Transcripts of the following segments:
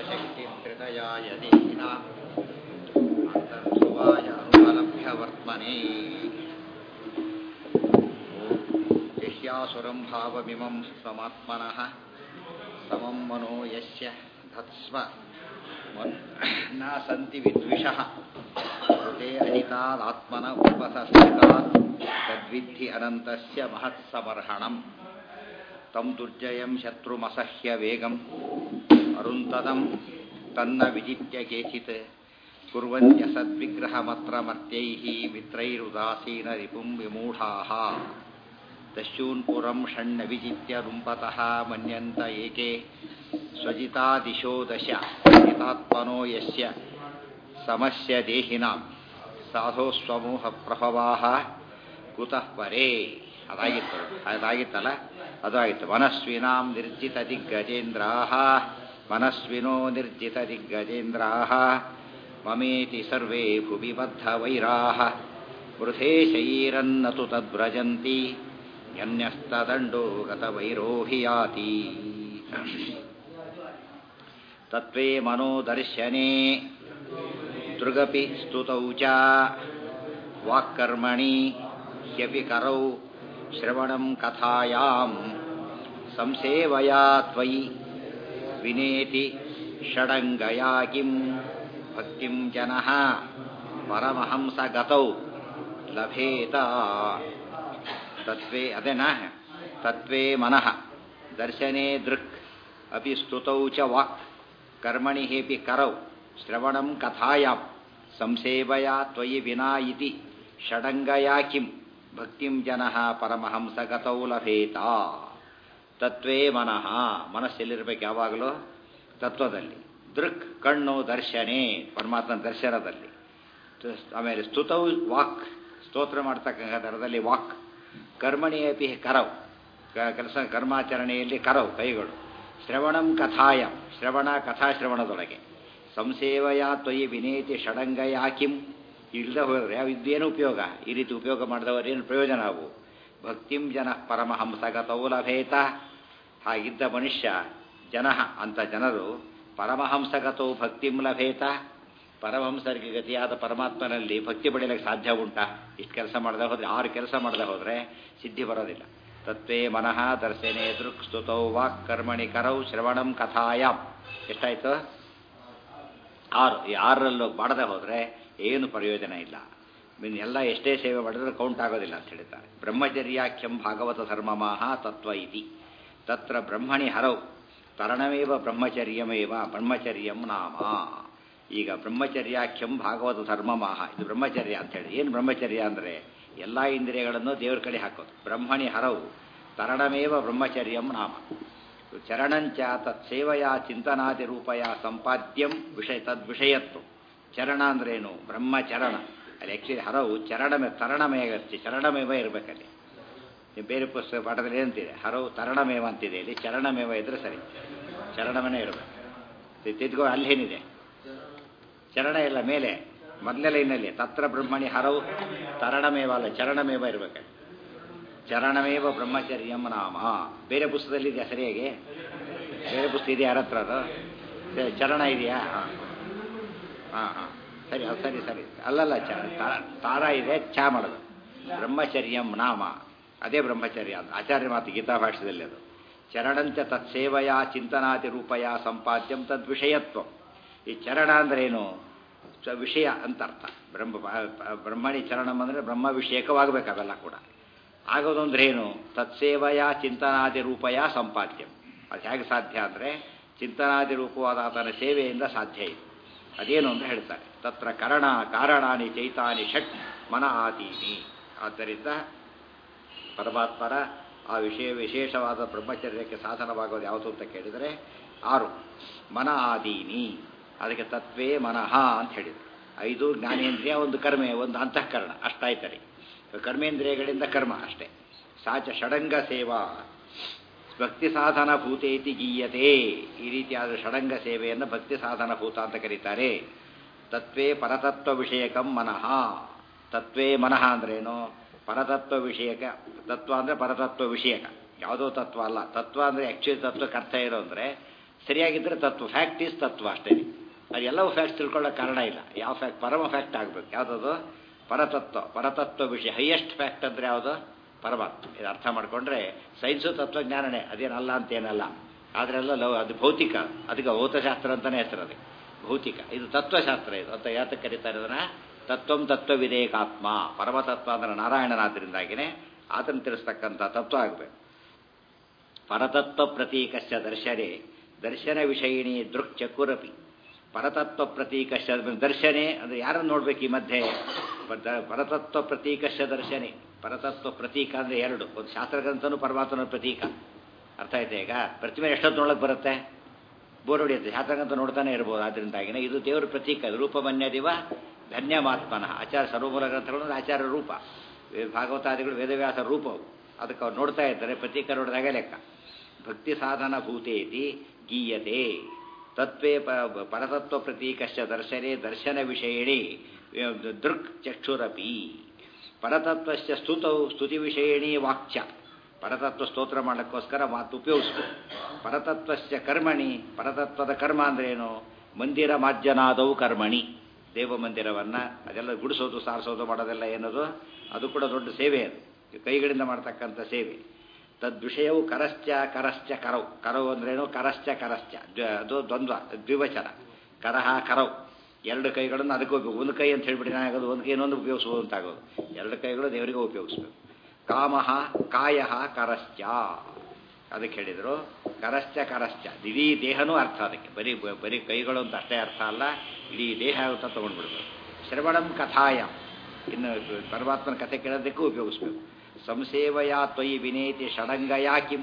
शक्तिं हृदयाय देहिना अन्तर्भुवाय अनुपलभ्य वर्त्मने यह्यासुरं भावमिमं स्वमात्मनः समं मनो यस्य धत्स्व न सन्ति विद्विषः कृते अहितादात्मन उपसस्थितात् तद्विद्धि अनन्तस्य महत्समर्हणम् तं दुर्जयं शत्रुमसह्यवेगम् अरुन्तदं तन्न विजित्य केचित् कुर्वन्यसद्विग्रहमत्र मर्त्यैः मित्रैरुदासीनरिपुं विमूढाः दस्यून्पुरं षण्ण विजित्य रुम्पतः मन्यन्त एके स्वजितादिशो दश हितात्मनो यस्य समस्य देहिनां ಸಾಧೋಸ್ವಮೂಹಪ್ರಭವಾಹ ಕುತಃ ಪರೇ ಅದಾಗಿತ್ತು ಅದಾಗಿತ್ತಲ್ಲ ಅದು ಆಗಿತ್ತು ಮನಸ್ವಿನಾಂ ನಿರ್ಜಿತ ದಿಗ್ಗಜೇಂದ್ರಾ ಮನಸ್ವಿನೋ ನಿರ್ಜಿತ ದಿಗ್ಗಜೇಂದ್ರಾ ಮಮೇತಿ ಸರ್ವೇ ಭುವಿ ಬದ್ಧ ವೈರಾ ವೃಥೇ ಶೈರನ್ನತು ತದ್ವ್ರಜಂತಿ ಯನ್ಯಸ್ತದಂಡೋ ಗತವೈರೋ ಹಿ ಯಾತಿ ತತ್ವೇ ಮನೋದರ್ಶನೆ ದೃಗಪಿ ಸ್ತುತೌ ಚ ವಾಕ್ಕರ್ಮಣಿ ಹ್ಯಪಿ ಕರೌ ಶ್ರವಣಂ ಕಥಾಯಾಂ ಸಂಸೇವಯಾ ತ್ವಯಿ ವಿನೇತಿ ಷಡಂಗಯಾ ಕಿಂ ಭಕ್ತಿಂ ಜನಃ ಪರಮಹಂಸಗತೌ ಲಭೇತ ತತ್ವೇ ಅದೇನ ತತ್ವೇ ಮನಃ ದರ್ಶನೆ ದೃಕ್ ಅಪಿ ಸ್ತುತೌ ಚ ವಾಕ್ ಕರ್ಮಣಿ ಹೇಪಿ ಕರೌ ಶ್ರವಣಂ ಕಥಾಯಾಂ ಸಂಸೇವಯಾ ತ್ವಯಿ ವಿನಾ ಇತಿ ಷಡಂಗಯಾ ಕಿಂ ಭಕ್ತಿಂ ಜನಃ ಪರಮಹಂಸಗತೌ ಲಭೇತ ತತ್ವೇ ಮನಃ ಮನಸ್ಸೆಲ್ಲಿರ್ಬೇಕು ಯಾವಾಗಲೂ ತತ್ವದಲ್ಲಿ ದೃಕ್ ಕಣ್ಣು ದರ್ಶನೆ ಪರಮಾತ್ಮನ ದರ್ಶನದಲ್ಲಿ ಆಮೇಲೆ ಸ್ತುತೌ ವಾಕ್ ಸ್ತೋತ್ರ ಮಾಡ್ತಕ್ಕಂಥ ದರದಲ್ಲಿ ವಾಕ್ ಕರ್ಮಣಿ ಅಪಿ ಕರವ್ ಕೆಲಸ ಕರ್ಮಾಚರಣೆಯಲ್ಲಿ ಕರವ್ ಕೈಗಳು ಶ್ರವಣಂ ಕಥಾಯ ಶ್ರವಣ ಕಥಾಶ್ರವಣದೊಳಗೆ ಸಂಸೇವಯ ತ್ವಯಿ ವಿನೇತಿ ಷಡಂಗಯ ಕಿಂ ಇಲ್ಲದೆ ಹೋದರೆ ಇದೇನು ಉಪಯೋಗ ಈ ರೀತಿ ಉಪಯೋಗ ಮಾಡಿದವರೇನು ಪ್ರಯೋಜನ ಅವು ಭಕ್ತಿಂ ಜನ ಪರಮಹಂಸಗತೌ ಲಭೇತ ಹಾಗಿದ್ದ ಮನುಷ್ಯ ಜನ ಅಂತ ಜನರು ಪರಮಹಂಸಗತೌ ಭಕ್ತಿಂ ಲಭೇತ ಪರಮಹಂಸರಿಗೆ ಗತಿಯಾದ ಪರಮಾತ್ಮನಲ್ಲಿ ಭಕ್ತಿ ಪಡೆಯಲಿಕ್ಕೆ ಸಾಧ್ಯ ಉಂಟಾ ಇಷ್ಟು ಕೆಲಸ ಮಾಡದೆ ಹೋದರೆ ಆರು ಕೆಲಸ ಮಾಡದೆ ಹೋದರೆ ಸಿದ್ಧಿ ಬರೋದಿಲ್ಲ ತತ್ವೇ ಮನಃ ದರ್ಶನೆ ದೃಕ್ ಸ್ತುತೌ ವಾಕ್ ಕರ್ಮಣಿ ಕರೌ ಶ್ರವಣಂ ಕಥಾಯಾಮ್ ಎಷ್ಟಾಯ್ತು ಆರು ಈ ಆರರಲ್ಲೂ ಮಾಡದೆ ಹೋದರೆ ಏನು ಪ್ರಯೋಜನ ಇಲ್ಲ ಎಲ್ಲ ಎಷ್ಟೇ ಸೇವೆ ಮಾಡಿದ್ರೆ ಕೌಂಟ್ ಆಗೋದಿಲ್ಲ ಅಂತ ಹೇಳ್ತಾರೆ ಬ್ರಹ್ಮಚರ್ಯಾಖ್ಯಂ ಭಾಗವತ ಧರ್ಮಮಾಹ ತತ್ವ ಇತಿ ತತ್ರ ಬ್ರಹ್ಮಣಿ ಹರೌ ತರಣಮೇವ ಬ್ರಹ್ಮಚರ್ಯಮೇವ ಬ್ರಹ್ಮಚರ್ಯಂ ನಾಮ ಈಗ ಬ್ರಹ್ಮಚರ್ಯಾಖ್ಯಂ ಭಾಗವತ ಧರ್ಮಮಾಹ ಇದು ಬ್ರಹ್ಮಚರ್ಯ ಅಂತ ಹೇಳಿ ಏನು ಬ್ರಹ್ಮಚರ್ಯ ಅಂದರೆ ಎಲ್ಲ ಇಂದ್ರಿಯಗಳನ್ನು ದೇವರ ಕಡೆ ಹಾಕೋದು ಬ್ರಹ್ಮಣಿ ಹರವು ತರಣಮೇವ ಬ್ರಹ್ಮಚರ್ಯಂ ನಾಮ ಚರಣಂಚ ತತ್ಸೇವೆಯ ಚಿಂತನಾದಿ ರೂಪಯ ಸಂಪಾದ್ಯಂ ವಿಷಯ ತದ್ವಿಷಯತ್ವ ಚರಣ ಅಂದ್ರೇನು ಬ್ರಹ್ಮಚರಣ ಅಲ್ಲಿ ಆ್ಯಕ್ಚುಲಿ ಹರವು ಚರಣಮೇ ತರಣಮೇವ ಚರಣಮೇವ ಇರಬೇಕಲ್ಲಿ ಬೇರೆ ಪುಸ್ತಕ ಪಾಠದಲ್ಲಿ ಏನಂತಿದೆ ಹರವು ತರಣಮೇವ ಅಂತಿದೆ ಇಲ್ಲಿ ಚರಣಮೇವ ಇದ್ರೆ ಸರಿ ಚರಣಮನೇ ಇರಬೇಕು ತಿದ್ಕೋ ಅಲ್ಲೇನಿದೆ ಚರಣ ಇಲ್ಲ ಮೇಲೆ ಮೊದಲನೇ ಲೈನಲ್ಲಿ ತತ್ರ ಬ್ರಹ್ಮಣಿ ಹರವು ತರಣಮೇವ ಅಲ್ಲ ಚರಣಮೇವ ಇರಬೇಕಲ್ಲಿ ಚರಣಮೇವ ಬ್ರಹ್ಮಚರ್ಯಂ ನಾಮ ಬೇರೆ ಪುಸ್ತಕದಲ್ಲಿ ಇದೆಯಾ ಸರಿಯಾಗಿ ಬೇರೆ ಪುಸ್ತಕ ಇದೆಯಾ ಯಾರ ಹತ್ರ ಅದು ಚರಣ ಇದೆಯಾ ಹಾಂ ಹಾಂ ಹಾಂ ಸರಿ ಅದು ಸರಿ ಸರಿ ಅಲ್ಲಲ್ಲ ಚ ತಾರ ಇದೆ ಚಾ ಮಾಡೋದು ಬ್ರಹ್ಮಚರ್ಯಂ ನಾಮ ಅದೇ ಬ್ರಹ್ಮಚರ್ಯ ಅಂತ ಆಚಾರ್ಯ ಮಾತು ಗೀತಾ ಭಾಷೆಯಲ್ಲಿ ಅದು ಚರಣಂಚ ತತ್ಸೇವೆಯ ಚಿಂತನಾತಿ ರೂಪಯ ಸಂಪಾದ್ಯಂ ತದ್ವಿಷಯತ್ವ ಈ ಚರಣ ಅಂದ್ರೇನು ವಿಷಯ ಅಂತ ಅರ್ಥ ಬ್ರಹ್ಮ ಬ್ರಹ್ಮಣಿ ಚರಣಂ ಅಂದರೆ ಬ್ರಹ್ಮ ವಿಷಯಕವಾಗಬೇಕು ಅವೆಲ್ಲ ಕೂಡ ಆಗೋದು ಅಂದ್ರೆ ಏನು ತತ್ಸೇವೆಯ ಚಿಂತನಾದಿ ರೂಪಯ ಸಂಪಾದ್ಯಂ ಅದು ಹೇಗೆ ಸಾಧ್ಯ ಅಂದರೆ ಚಿಂತನಾದಿ ರೂಪವಾದ ಆತನ ಸೇವೆಯಿಂದ ಸಾಧ್ಯ ಇದೆ ಅದೇನು ಅಂತ ಹೇಳ್ತಾರೆ ತತ್ರ ಕರಣ ಕಾರಣಾನಿ ಚೈತಾನಿ ಷಟ್ ಮನ ಆದೀನಿ ಆದ್ದರಿಂದ ಪರಮಾತ್ಮರ ಆ ವಿಷಯ ವಿಶೇಷವಾದ ಬ್ರಹ್ಮಚರ್ಯಕ್ಕೆ ಸಾಧನವಾಗೋದು ಯಾವುದು ಅಂತ ಕೇಳಿದರೆ ಆರು ಮನ ಆದೀನಿ ಅದಕ್ಕೆ ತತ್ವೇ ಮನಃ ಅಂತ ಹೇಳಿದರು ಐದು ಜ್ಞಾನೇಂದ್ರಿಯ ಒಂದು ಕರ್ಮೆ ಒಂದು ಅಂತಃಕರಣ ಅಷ್ಟಾಯ್ತರಿ ಕರ್ಮೇಂದ್ರಿಯಗಳಿಂದ ಕರ್ಮ ಅಷ್ಟೇ ಸಾಚ ಷಡಂಗ ಸೇವಾ ಭಕ್ತಿ ಸಾಧನ ಭೂತೇತಿ ಗೀಯತೆ ಈ ರೀತಿಯಾದ ಷಡಂಗ ಸೇವೆಯನ್ನು ಭಕ್ತಿ ಸಾಧನ ಭೂತ ಅಂತ ಕರೀತಾರೆ ತತ್ವೇ ಪರತತ್ವ ವಿಷಯಕಂ ಮನಃ ತತ್ವೇ ಮನಃ ಅಂದ್ರೇನು ಪರತತ್ವ ವಿಷಯಕ ತತ್ವ ಅಂದರೆ ಪರತತ್ವ ವಿಷಯಕ ಯಾವುದೋ ತತ್ವ ಅಲ್ಲ ತತ್ವ ಅಂದರೆ ಆ್ಯಕ್ಚುಲಿ ತತ್ವಕ್ಕೆ ಅರ್ಥ ಏನು ಅಂದರೆ ಸರಿಯಾಗಿದ್ದರೆ ತತ್ವ ಫ್ಯಾಕ್ಟ್ ಈಸ್ ತತ್ವ ಅಷ್ಟೇ ಅದು ಎಲ್ಲವೂ ಫ್ಯಾಕ್ಟ್ಸ್ ತಿಳ್ಕೊಳ್ಳೋ ಕಾರಣ ಇಲ್ಲ ಯಾವ ಫ್ಯಾಕ್ಟ್ ಪರಮ ಫ್ಯಾಕ್ಟ್ ಆಗಬೇಕು ಯಾವುದದು ಪರತತ್ವ ಪರತತ್ವ ವಿಷಯ ಹೈಯೆಸ್ಟ್ ಫ್ಯಾಕ್ಟ್ ಅಂದರೆ ಯಾವುದು ಪರಮಾತ್ಮ ಇದು ಅರ್ಥ ಮಾಡಿಕೊಂಡ್ರೆ ಸೈನ್ಸು ತತ್ವಜ್ಞಾನನೇ ಅದೇನಲ್ಲ ಅಂತೇನಲ್ಲ ಆದ್ರೆಲ್ಲ ಲವ್ ಅದು ಭೌತಿಕ ಅದಕ್ಕೆ ಭೌತಶಾಸ್ತ್ರ ಅಂತಲೇ ಹೆಸರು ಅದಕ್ಕೆ ಭೌತಿಕ ಇದು ತತ್ವಶಾಸ್ತ್ರ ಇದು ಅಂತ ಯಾತಕ್ಕೆ ಕರೀತಾರೆ ಅದನ್ನ ತತ್ವಂ ತತ್ವವಿದೇಕಾತ್ಮ ಪರಮತತ್ವ ಅಂದ್ರೆ ನಾರಾಯಣನಾದ್ದರಿಂದಾಗಿನೇ ಆತನ ತಿಳಿಸ್ತಕ್ಕಂಥ ತತ್ವ ಆಗಬೇಕು ಪರತತ್ವ ಪ್ರತೀಕಶ್ಚ ದರ್ಶನೆ ದರ್ಶನ ವಿಷಯಿಣಿ ದೃಕ್ ಚಕುರಪಿ ಪರತತ್ವ ಪ್ರತೀಕಶ್ಚ ದರ್ಶನೆ ಅಂದರೆ ಯಾರನ್ನು ನೋಡ್ಬೇಕು ಈ ಮಧ್ಯೆ ಪ- ಪರತತ್ವ ಪ್ರತೀಕಶ್ಚ ದರ್ಶನೆ ಪರತತ್ವ ಪ್ರತೀಕ ಅಂದರೆ ಎರಡು ಒಂದು ಶಾಸ್ತ್ರಗ್ರಂಥನೂ ಪರಮಾತ್ಮನ ಪ್ರತೀಕ ಅರ್ಥ ಆಯ್ತಾ ಈಗ ಪ್ರತಿಮೆ ಎಷ್ಟೊತ್ತು ನೋಡಕ್ಕೆ ಬರುತ್ತೆ ಬೋರ್ ಹೊಡೆಯುತ್ತೆ ಶಾಸ್ತ್ರಗ್ರಂಥ ನೋಡ್ತಾನೆ ಇರ್ಬೋದು ಆದ್ದರಿಂದಾಗಿನೇ ಇದು ದೇವರ ಪ್ರತೀಕ ಇದು ರೂಪಮನ್ಯದಿವ ಧನ್ಯಮಾತ್ಮನಃ ಆಚಾರ ಸರ್ವಮೂಲ ಗ್ರಂಥಗಳು ಅಂದ್ರೆ ಆಚಾರ ರೂಪ ವೇ- ಭಾಗವತಾದಿಗಳು ವೇದವ್ಯಾಸ ರೂಪವು ಅದಕ್ಕೆ ಅವ್ರು ನೋಡ್ತಾ ಇರ್ತಾರೆ ಪ್ರತೀಕ ನೋಡಿದಾಗ ಲೆಕ್ಕ ಭಕ್ತಿ ಸಾಧನ ಭೂತೇತಿ ಗೀಯತೆ ತತ್ವೇ ಪ- ಪರತತ್ವ ಪ್ರತೀಕಶ್ಚ ದರ್ಶನೆ ದರ್ಶನ ವಿಷಯಿಣಿ ದೃಕ್ ಚಕ್ಷುರಪಿ ಪರತತ್ವಶ್ಚ ಸ್ತುತೌ ಸ್ತುತಿ ವಿಷಯಿಣಿ ವಾಕ್ಚ ಪರತತ್ವ ಸ್ತೋತ್ರ ಮಾಡಲಿಕ್ಕೋಸ್ಕರ ಮಾತು ಉಪಯೋಗಿಸ್ಬೇಕು ಪರತತ್ವಶ್ಚ ಕರ್ಮಣಿ ಪರತತ್ವದ ಕರ್ಮ ಅಂದ್ರೇನು ಮಂದಿರ ಮಾಜ್ಯನಾದವು ಕರ್ಮಣಿ ದೇವ ಮಂದಿರವನ್ನ ಅದೆಲ್ಲ ಗುಡಿಸೋದು ಸಾರಿಸೋದು ಮಾಡೋದೆಲ್ಲ ಏನದು ಅದು ಕೂಡ ದೊಡ್ಡ ಸೇವೆ ಅದು ಕೈಗಳಿಂದ ಮಾಡ್ತಕ್ಕಂಥ ಸೇವೆ ತದ್ವಿಷಯವು ಕರಶ್ಚ ಕರಶ್ಚ ಕರವು ಕರವು ಅಂದ್ರೇನು ಕರಶ್ಚ ಕರಶ್ಚ ದ್ವ- ಅದು ದ್ವಂದ್ವ ದ್ವಿವಚನ ಕರಹ ಕರವು ಎರಡು ಕೈಗಳನ್ನು ಅದಕ್ಕೆ ಉಪಯೋಗ ಒಂದು ಕೈ ಅಂತ ಹೇಳ್ಬಿಟ್ಟು ಏನಾಗೋದು ಒಂದು ಕೈ ಇನ್ನೊಂದು ಉಪಯೋಗಿಸುವುದು ಅಂತಾಗೋದು ಎರಡು ಕೈಗಳು ದೇವರಿಗೆ ಉಪಯೋಗಿಸ್ಬೇಕು ಕಾಮಃ ಕಾಯ ಕರಶ್ಚ ಅದಕ್ಕೆ ಹೇಳಿದರು ಕರಶ್ಚ ಕರಶ್ಚ ಇಡೀ ದೇಹನೂ ಅರ್ಥ ಅದಕ್ಕೆ ಬರೀ ಬರೀ ಕೈಗಳು ಅಂತ ಅಷ್ಟೇ ಅರ್ಥ ಅಲ್ಲ ಇಡೀ ದೇಹ ಅಂತ ತಗೊಂಡ್ಬಿಡ್ಬೇಕು ಶ್ರವಣಂ ಕಥಾಯ ಇನ್ನು ಪರಮಾತ್ಮನ ಕಥೆ ಕೇಳೋದಕ್ಕೂ ಉಪಯೋಗಿಸ್ಬೇಕು ಸಂಸೇವಯಾ ತ್ವಯಿ ವಿನೇತಿ ಷಡಂಗಯಾ ಕಿಂ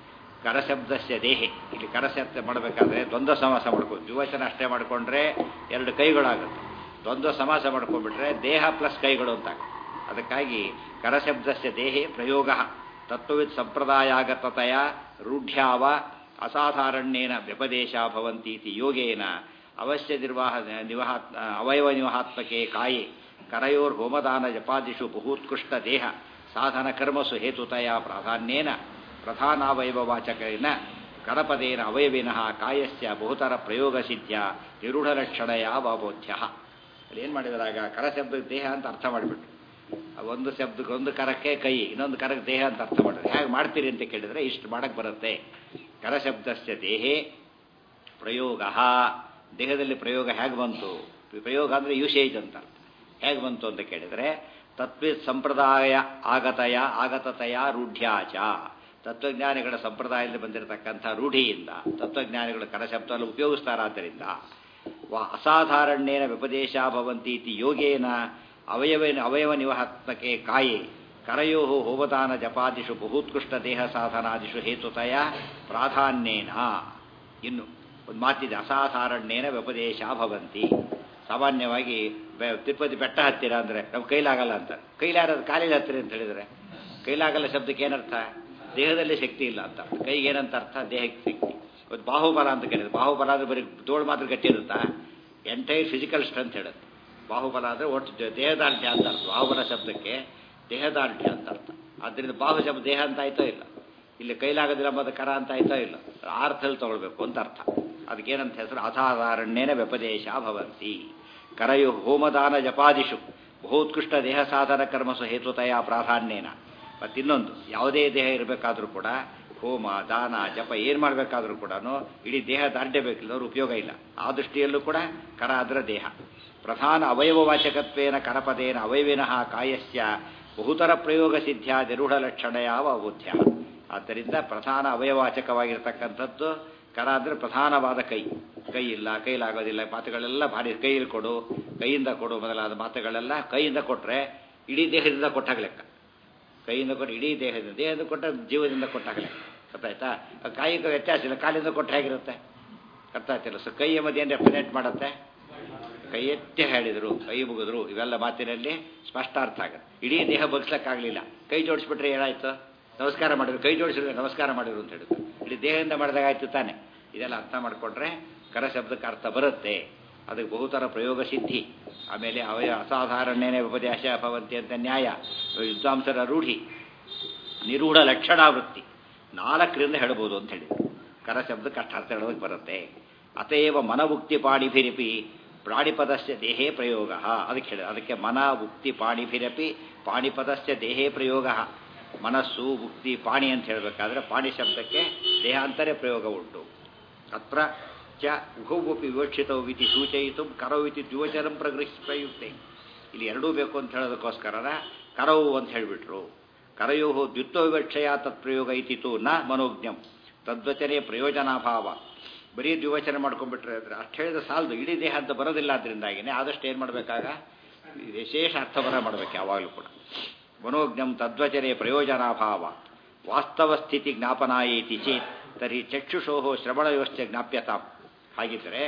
ಕರಶಬ್ದಸ್ಯ ದೇಹೆ ಇಲ್ಲಿ ಕರಶಬ್ದ ಮಾಡಬೇಕಾದ್ರೆ ದ್ವಂದ್ವ ಸಮಾಸ ಮಾಡ್ಕೊ ದ್ವಿವಚನ ಅಷ್ಟೇ ಮಾಡಿಕೊಂಡ್ರೆ ಎರಡು ಕೈಗಳಾಗುತ್ತೆ ದ್ವಂದ್ವ ಸಮಾಸ ಮಾಡ್ಕೊಂಡ್ಬಿಟ್ರೆ ದೇಹ ಪ್ಲಸ್ ಕೈಗಳು ಅಂತ ಅದಕ್ಕಾಗಿ ಕರಶಬ್ದಸ್ಯ ದೇಹೆ ಪ್ರಯೋಗ ತತ್ವವಿತ್ ಸಂಪ್ರದಾಯಾಗತತೆಯ ರೂಢ್ಯಾವ ಅಸಾಧಾರಣ್ಯೇನ ವ್ಯಪದೇಶ ಭವಂತೀತಿ ಯೋಗೇನ ಅವಶ್ಯ ನಿರ್ವಾಹ ನಿವಹಾತ್ ಅವಯವ ನಿವಹಾತ್ಮಕೆ ಕಾಯೆ ಕರಯೋರ್ ಹೋಮದಾನ ಜಪಾದಿಷು ಬಹುತ್ಕೃಷ್ಟ ದೇಹ ಸಾಧನ ಕರ್ಮಸು ಹೇತುತಯ ಪ್ರಾಧಾನ್ಯೇನ ಪ್ರಧಾನಾವಯವವಾಚಕೇನ ಕರಪದೇನ ಅವಯವಿನಃ ಕಾಯಸ್ಯ ಬಹುತರ ಪ್ರಯೋಗ ಸಿದ್ಧ ನಿರೂಢಲಕ್ಷಣಯ ವಾಬೋಧ್ಯ ಅಲ್ಲಿ ಏನು ಮಾಡಿದ್ರಾಗ ಕರಶಬ್ದ ದೇಹ ಅಂತ ಅರ್ಥ ಮಾಡಿಬಿಟ್ರು ಒಂದು ಶಬ್ದಕ್ಕೆ ಒಂದು ಕರಕ್ಕೆ ಕೈ ಇನ್ನೊಂದು ಕರಕ್ಕೆ ದೇಹ ಅಂತ ಅರ್ಥ ಮಾಡಿದ್ರೆ ಹೇಗೆ ಮಾಡ್ತೀರಿ ಅಂತ ಕೇಳಿದ್ರೆ ಇಷ್ಟು ಮಾಡಕ್ಕೆ ಬರುತ್ತೆ ಕರಶಬ್ದಸ್ಯ ದೇಹೇ ಪ್ರಯೋಗ ದೇಹದಲ್ಲಿ ಪ್ರಯೋಗ ಹೇಗೆ ಬಂತು ಪ್ರಯೋಗ ಅಂದರೆ ಯೂಸೇಜ್ ಅಂತ ಅರ್ಥ ಹೇಗೆ ಬಂತು ಅಂತ ಕೇಳಿದರೆ ತತ್ವ ಸಂಪ್ರದಾಯ ಆಗತಯ ಆಗತತೆಯ ರೂಢ್ಯಾಚ ತತ್ವಜ್ಞಾನಿಗಳ ಸಂಪ್ರದಾಯದಲ್ಲಿ ಬಂದಿರತಕ್ಕಂಥ ರೂಢಿಯಿಂದ ತತ್ವಜ್ಞಾನಿಗಳ ಕರಶಬ್ದವನ್ನು ಉಪಯೋಗಿಸ್ತಾರಾದ್ದರಿಂದ ವಾ ಅಸಾಧಾರಣ್ಯೇನ ವ್ಯಪದೇಶ ಭವಂತೀತಿ ಯೋಗೇನ ಅವಯವೇನ ಅವಯವ ನಿವಹಾತ್ಮಕೆ ಕಾಯೆ ಕರಯೋ ಹೋಮದಾನ ಜಪಾದಿಷು ಬಹುತ್ಕೃಷ್ಟ ದೇಹ ಸಾಧನಾದಿಷು ಹೇತುತಯ ಪ್ರಾಧಾನ್ಯೇನ ಇನ್ನು ಒಂದು ಮಾತಿದೆ ಅಸಾಧಾರಣ್ಯೇನ ವ್ಯಪದೇಶ ಭವಂತಿ ಸಾಮಾನ್ಯವಾಗಿ ಬೆ- ತಿರುಪತಿ ಬೆಟ್ಟ ಹತ್ತಿರ ಅಂದರೆ ನಮ್ಮ ಕೈಲಾಗಲ್ಲ ಅಂತ ಕೈಲಾರದು ಕಾಲಿಗೆ ಹತ್ತಿರ ಅಂತ ಹೇಳಿದರೆ ಕೈಲಾಗಲ್ಲ ಶಬ್ದಕ್ಕೆ ಏನರ್ಥ ದೇಹದಲ್ಲಿ ಶಕ್ತಿ ಇಲ್ಲ ಅಂತ ಕೈಗೆ ಏನಂತ ಅರ್ಥ ದೇಹಕ್ಕೆ ಶಕ್ತಿ ಒಂದು ಬಾಹುಬಲ ಅಂತ ಕರೀತಾರೆ ಬಾಹುಬಲ ಅಂದರೆ ಬರೀ ತೋಳು ಮಾತ್ರ ಗಟ್ಟಿ ಇರುತ್ತಾ ಎಂಟೈರ್ ಫಿಸಿಕಲ್ ಸ್ಟ್ರೆಂತ್ ಹೇಳುತ್ತೆ ಬಾಹುಬಲ ಅಂದರೆ ಒಟ್ಟು ದೇ- ದೇಹದಾರ್ಢ್ಯ ಅಂತ ಅರ್ಥ ಬಾಹುಬಲ ಶಬ್ದಕ್ಕೆ ದೇಹದಾರ್ಢ್ಯ ಅಂತ ಅರ್ಥ ಆದ್ದರಿಂದ ಬಾಹು ಶಬ್ದ ದೇಹ ಅಂತ ಆಯ್ತೋ ಇಲ್ಲ ಇಲ್ಲಿ ಕೈಲಾಗದಿಲ್ಲ ಎಂಬುದು ಕರ ಅಂತ ಆಯ್ತೋ ಇಲ್ಲ ಆ ಅರ್ಥದಲ್ಲಿ ತಗೊಳ್ಬೇಕು ಅಂತ ಅರ್ಥ ಅದಕ್ಕೇನಂತ ಹೆಸರು ಅಸಾಧಾರಣ್ಯೇನ ವ್ಯಪದೇಶ ಭವಂತಿ ಕರಯು ಹೋಮದಾನ ಜಪಾದಿಷು ಬಹುತ್ಕೃಷ್ಟ ದೇಹ ಸಾಧನ ಕರ್ಮಸು ಹೇತುತಯ ಪ್ರಾಧಾನ್ಯೇನ ಮತ್ತಿನ್ನೊಂದು ಯಾವುದೇ ದೇಹ ಇರಬೇಕಾದ್ರೂ ಕೂಡ ಹೋಮ ದಾನ ಜಪ ಏನು ಮಾಡಬೇಕಾದ್ರೂ ಕೂಡ ಇಡೀ ದೇಹ ದಾರ್ಢ್ಯ ಬೇಕಿಲ್ಲವ್ರು ಉಪಯೋಗ ಇಲ್ಲ ಆ ದೃಷ್ಟಿಯಲ್ಲೂ ಕೂಡ ಕರ ಅದರ ದೇಹ ಪ್ರಧಾನ ಅವಯವವಾಚಕತ್ವೇನ ಕರಪದೇನ ಅವಯವಿನಃ ಕಾಯಸ್ಯ ಬಹುತರ ಪ್ರಯೋಗ ಸಿದ್ಧ ನಿರೂಢ ಲಕ್ಷಣ ಯಾವ ಬುದ್ಧ ಆದ್ದರಿಂದ ಪ್ರಧಾನ ಅವಯವಾಚಕವಾಗಿರ್ತಕ್ಕಂಥದ್ದು ಕರ ಅಂದರೆ ಪ್ರಧಾನವಾದ ಕೈ ಕೈ ಇಲ್ಲ ಕೈಲಾಗೋದಿಲ್ಲ ಮಾತುಗಳೆಲ್ಲ ಭಾರಿ ಕೈಯಲ್ಲಿ ಕೊಡು ಕೈಯಿಂದ ಕೊಡು ಮೊದಲಾದ ಮಾತುಗಳೆಲ್ಲ ಕೈಯಿಂದ ಕೊಟ್ಟರೆ ಇಡೀ ದೇಹದಿಂದ ಕೊಟ್ಟಾಗ ಲೆಕ್ಕ ಕೈಯಿಂದ ಕೊಟ್ಟು ಇಡೀ ದೇಹದಿಂದ ದೇಹದಿಂದ ಕೊಟ್ಟ ಜೀವದಿಂದ ಕೊಟ್ಟಾಗ ಲೆಕ್ಕ ಗೊತ್ತಾಯ್ತಾ ಆ ಕಾಯಿಗೆ ವ್ಯತ್ಯಾಸ ಇಲ್ಲ ಕಾಲಿಂದ ಕೊಟ್ಟು ಹೇಗಿರುತ್ತೆ ಅರ್ಥ ಆಗ್ತಿಲ್ಲ ಸೊ ಕೈ ಎಂಬುದು ಏನು ರೆಪ್ರೆಸೆಂಟ್ ಮಾಡುತ್ತೆ ಕೈ ಎತ್ತಿ ಹೇಳಿದರು ಕೈ ಮುಗಿದ್ರು ಇವೆಲ್ಲ ಮಾತಿನಲ್ಲಿ ಸ್ಪಷ್ಟ ಅರ್ಥ ಆಗುತ್ತೆ ಇಡೀ ದೇಹ ಬಗ್ಸ್ಲಕ್ಕಾಗಲಿಲ್ಲ ಕೈ ಜೋಡಿಸ್ಬಿಟ್ರೆ ಏನಾಯ್ತು ನಮಸ್ಕಾರ ಮಾಡಿದ್ರು ಕೈ ಜೋಡಿಸಿದ್ರೆ ನಮಸ್ಕಾರ ಮಾಡಿದ್ರು ಅಂತ ಹೇಳಿದ್ರು ಇಡೀ ದೇಹದಿಂದ ಮಾಡಿದಾಗ ಆಯ್ತು ತಾನೆ ಇದೆಲ್ಲ ಅರ್ಥ ಮಾಡಿಕೊಂಡ್ರೆ ಕರ ಶಬ್ದಕ್ಕೆ ಅರ್ಥ ಬರುತ್ತೆ ಅದಕ್ಕೆ ಬಹುತರ ಪ್ರಯೋಗ ಸಿದ್ಧಿ ಆಮೇಲೆ ಅವಯ ಅಸಾಧಾರಣ್ಯನೇ ಉಪದೇಶ ಭವಂತಿ ಅಂತ ನ್ಯಾಯ ವಿದ್ವಾಂಸರ ರೂಢಿ ನಿರೂಢ ಲಕ್ಷಣಾವೃತ್ತಿ ನಾಲ್ಕರಿಂದ ಹೇಳ್ಬೋದು ಅಂತ ಹೇಳಿದ್ರು ಕರ ಶಬ್ದಕ್ಕೆ ಅಷ್ಟು ಅರ್ಥ ಹೇಳೋದಕ್ಕೆ ಬರುತ್ತೆ ಅತೇವ ಮನವುಕ್ತಿ ಪಾಣಿಭಿರಿಪಿ ಪ್ರಾಣಿಪದಸ್ಯ ದೇಹೇ ಪ್ರಯೋಗ ಅದಕ್ಕೆ ಹೇಳಿ ಅದಕ್ಕೆ ಮನ ಉಕ್ತಿ ಪಾಣಿಭಿರಪಿ ಪಾಣಿಪದಸ್ಯ ದೇಹೇ ಪ್ರಯೋಗ ಮನಸ್ಸು ಉಕ್ತಿ ಪಾಣಿ ಅಂತ ಹೇಳಬೇಕಾದ್ರೆ ಪಾಣಿ ಶಬ್ದಕ್ಕೆ ದೇಹಾಂತರೇ ಪ್ರಯೋಗ ಉಂಟು ಅತ್ರ ಚ ಉಭೌಪಿ ವಿವಕ್ಷಿತವು ಇತಿ ಸೂಚಯಿತು ಕರವು ಇತಿ ದ್ವಿವಚನಂ ಪ್ರಗೃಹಿ ಪ್ರಯುಕ್ತೆ ಇಲ್ಲಿ ಎರಡೂ ಬೇಕು ಅಂತ ಹೇಳೋದಕ್ಕೋಸ್ಕರ ಕರವು ಅಂತ ಹೇಳಿಬಿಟ್ರು ಕರಯೋ ದ್ವಿತ್ವ ವಿವಕ್ಷಯ ತತ್ಪ್ರಯೋಗ ಇತಿತು ನ ಮನೋಜ್ಞಂ ತದ್ವಚನೆ ಪ್ರಯೋಜನಾಭಾವ ಬರೀ ದ್ವಿವಚನ ಮಾಡ್ಕೊಂಡ್ಬಿಟ್ರೆ ಅಂದ್ರೆ ಅಷ್ಟು ಹೇಳಿದ ಸಾಲದು ಇಡೀ ದೇಹ ಅಂತ ಬರೋದಿಲ್ಲ ಅದರಿಂದಾಗಿನೇ ಆದಷ್ಟು ಏನು ಮಾಡಬೇಕಾಗ ವಿಶೇಷ ಅರ್ಥವರ ಮಾಡಬೇಕು ಯಾವಾಗಲೂ ಕೂಡ ಮನೋಜ್ಞಂ ತದ್ವಚನೆ ಪ್ರಯೋಜನಾಭಾವ ವಾಸ್ತವ ಸ್ಥಿತಿ ಜ್ಞಾಪನಾಯೇತಿ ಚೇತ್ ತರ್ಹಿ ಚಕ್ಷುಷೋ ಶ್ರವಣಯೋಶ್ಚ ಜ್ಞಾಪ್ಯತಾಂ ಹಾಗಿದ್ದರೆ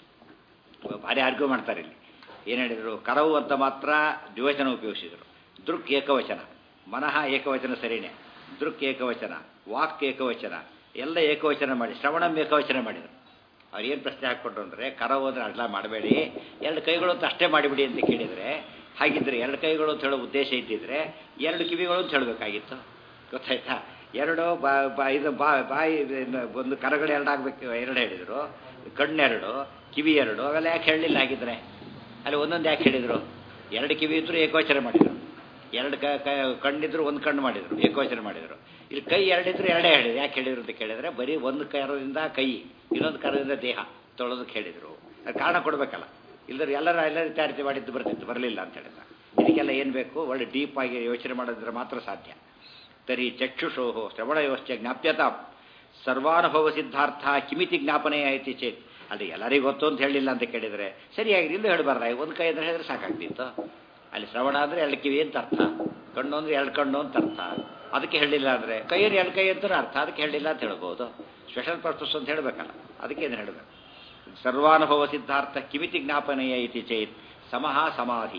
ಭಾರಿ ಆರ್ಗ್ಯೂ ಮಾಡ್ತಾರೆ ಇಲ್ಲಿ ಏನು ಹೇಳಿದರು ಕರವು ಅಂತ ಮಾತ್ರ ದ್ವಿವಚನ ಉಪಯೋಗಿಸಿದರು ದೃಕ್ ಏಕವಚನ ಮನಃ ಏಕವಚನ ಸರಿನೇ ದೃಕ್ ಏಕವಚನ ವಾಕ್ ಏಕವಚನ ಎಲ್ಲ ಏಕವಚನ ಮಾಡಿ ಶ್ರವಣಂ ಏಕವಚನ ಮಾಡಿದರು ಅವ್ರು ಏನು ಪ್ರಶ್ನೆ ಹಾಕ್ಕೊಟ್ರು ಅಂದರೆ ಕರವು ಅಂದರೆ ಅಡ್ಲ ಮಾಡಬೇಡಿ ಎರಡು ಕೈಗಳು ಅಂತ ಅಷ್ಟೇ ಮಾಡಿಬಿಡಿ ಅಂತ ಕೇಳಿದರೆ ಹಾಗಿದ್ರೆ ಎರಡು ಕೈಗಳು ಅಂತ ಹೇಳೋ ಉದ್ದೇಶ ಇದ್ದಿದ್ರೆ ಎರಡು ಕಿವಿಗಳು ಅಂತ ಹೇಳಬೇಕಾಗಿತ್ತು ಗೊತ್ತಾಯ್ತಾ ಎರಡು ಬಾ ಬಾ ಇದು ಬಾ ಬಾಯಿ ಒಂದು ಕರಗಳು ಎರಡು ಆಗಬೇಕು ಎರಡು ಹೇಳಿದರು ಕಣ್ಣೆರಡು ಕಿವಿ ಎರಡು ಅವೆಲ್ಲ ಯಾಕೆ ಹೇಳಲಿಲ್ಲ ಹಾಗಿದ್ರೆ ಅಲ್ಲಿ ಒಂದೊಂದು ಯಾಕೆ ಹೇಳಿದರು ಎರಡು ಕಿವಿ ಇದ್ದರೂ ಏಕವಚನ ಮಾಡಿದರು ಎರಡು ಕ ಕಣ್ಣಿದ್ರು ಒಂದು ಕಣ್ಣು ಮಾಡಿದರು ಏಕವಚನ ಮಾಡಿದರು ಇಲ್ಲಿ ಕೈ ಎರಡಿದ್ರು ಎರಡೇ ಹೇಳಿದ್ರು ಯಾಕೆ ಹೇಳಿದ್ರು ಅಂತ ಕೇಳಿದರೆ ಬರೀ ಒಂದು ಕರದಿಂದ ಕೈ ಇನ್ನೊಂದು ಕರದಿಂದ ದೇಹ ತೊಳೋದಕ್ಕೆ ಹೇಳಿದರು ಅದು ಕಾರಣ ಕೊಡಬೇಕಲ್ಲ ಇಲ್ಲದ್ರೆ ಎಲ್ಲರೂ ಎಲ್ಲ ರೀತಿ ಮಾಡಿದ್ದು ಬರ್ತಿತ್ತು ಬರಲಿಲ್ಲ ಅಂತ ಹೇಳಿದ ಇದಕ್ಕೆಲ್ಲ ಏನು ಬೇಕು ಒಳ್ಳೆ ಡೀಪ್ ಆಗಿ ಯೋಚನೆ ಮಾಡೋದ್ರೆ ಮಾತ್ರ ಸಾಧ್ಯ ತರಿ ಚಕ್ಷುಷೋ ಶ್ರವಣಯೋಶ್ಚ ಜ್ಞಾಪ್ಯತಾ ಸರ್ವಾನುಭವ ಸಿದ್ಧಾರ್ಥ ಕಿಮಿತಿ ಜ್ಞಾಪನೆ ಐತಿ ಚೇತ್ ಅಲ್ಲಿ ಎಲ್ಲರಿಗೂ ಗೊತ್ತು ಅಂತ ಹೇಳಿಲ್ಲ ಅಂತ ಕೇಳಿದರೆ ಸರಿಯಾಗಿ ಇಲ್ಲೂ ಹೇಳಬಾರ್ದ ಒಂದು ಕೈ ಅಂದ್ರೆ ಹೇಳಿದ್ರೆ ಸಾಕಾಗ್ತಿತ್ತು ಅಲ್ಲಿ ಶ್ರವಣ ಅಂದರೆ ಎರಡು ಕಿವಿ ಅಂತ ಅರ್ಥ ಕಣ್ಣು ಅಂದರೆ ಎರಡು ಕಣ್ಣು ಅಂತ ಅರ್ಥ ಅದಕ್ಕೆ ಹೇಳಿಲ್ಲ ಅಂದರೆ ಕೈಯಲ್ಲಿ ಎರಡು ಕೈ ಅಂತ ಅರ್ಥ ಅದಕ್ಕೆ ಹೇಳಿಲ್ಲ ಅಂತ ಹೇಳ್ಬೋದು ಸ್ಪೆಷಲ್ ಪರ್ಪಸ್ ಅಂತ ಹೇಳಬೇಕಲ್ಲ ಅದಕ್ಕೇನು ಹೇಳಬೇಕು ಸರ್ವಾನುಭವ ಸಿದ್ಧಾರ್ಥ ಕಿಮಿತಿ ಜ್ಞಾಪನೆಯ ಇತಿ ಚೇತ್ ಸಮಃ ಸಮಾಧಿ